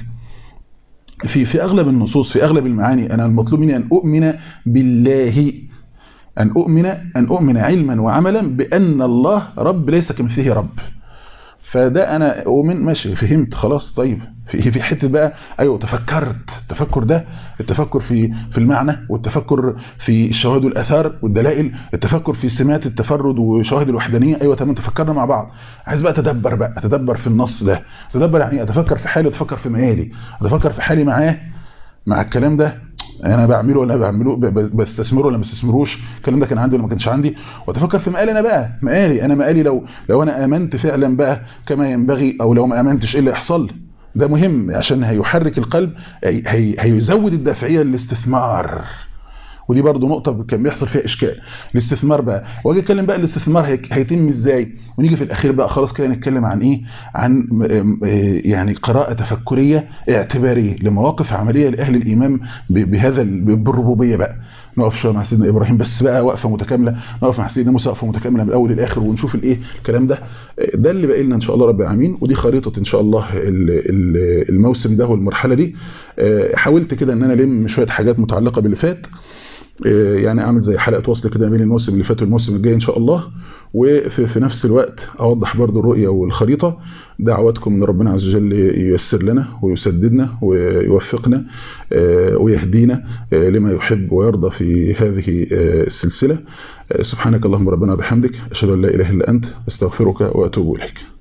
في في أغلب النصوص في أغلب المعاني أنا المطلوب مني أن أؤمن بالله أن أؤمن أن أؤمن علما وعملا بأن الله رب ليس كمثله رب فده انا اؤمن ماشي فهمت خلاص طيب في في حته بقى ايوه تفكرت التفكر ده التفكر في في المعنى والتفكر في الشواهد والاثار والدلائل التفكر في سمات التفرد وشواهد الوحدانيه ايوه تمام تفكرنا مع بعض عايز بقى اتدبر بقى اتدبر في النص ده اتدبر يعني اتفكر في حالي واتفكر في مآلي اتفكر في حالي معاه مع الكلام ده انا بعمله ولا بعمله بستثمره ولا ما بستثمروش الكلام ده كان عندي ولا ما كانش عندي واتفكر في مقالي انا بقى مقالي انا مقالي لو لو انا امنت فعلا بقى كما ينبغي او لو ما امنتش ايه اللي يحصل ده مهم عشان هيحرك القلب هي هيزود الدافعيه للاستثمار ودي برضو نقطة كان بيحصل فيها إشكال الاستثمار بقى واجي اتكلم بقى الاستثمار هيتم ازاي ونيجي في الأخير بقى خلاص كده نتكلم عن إيه عن يعني قراءة تفكرية اعتبارية لمواقف عملية لأهل الإيمان بهذا بالربوبية بقى نقف شويه مع سيدنا ابراهيم بس بقى وقفه متكامله نقف مع سيدنا موسى وقفه متكامله من الاول للاخر ونشوف الايه الكلام ده ده اللي باقي لنا ان شاء الله رب العالمين ودي خريطه ان شاء الله الموسم ده والمرحله دي حاولت كده ان انا الم شويه حاجات متعلقه باللي فات يعني اعمل زي حلقه وصل كده بين الموسم اللي فات والموسم الجاي ان شاء الله وفي في نفس الوقت اوضح برضو الرؤيه والخريطه دعواتكم من ربنا عز وجل ييسر لنا ويسددنا ويوفقنا ويهدينا لما يحب ويرضى في هذه السلسله سبحانك اللهم ربنا وبحمدك اشهد ان لا اله الا انت استغفرك واتوب اليك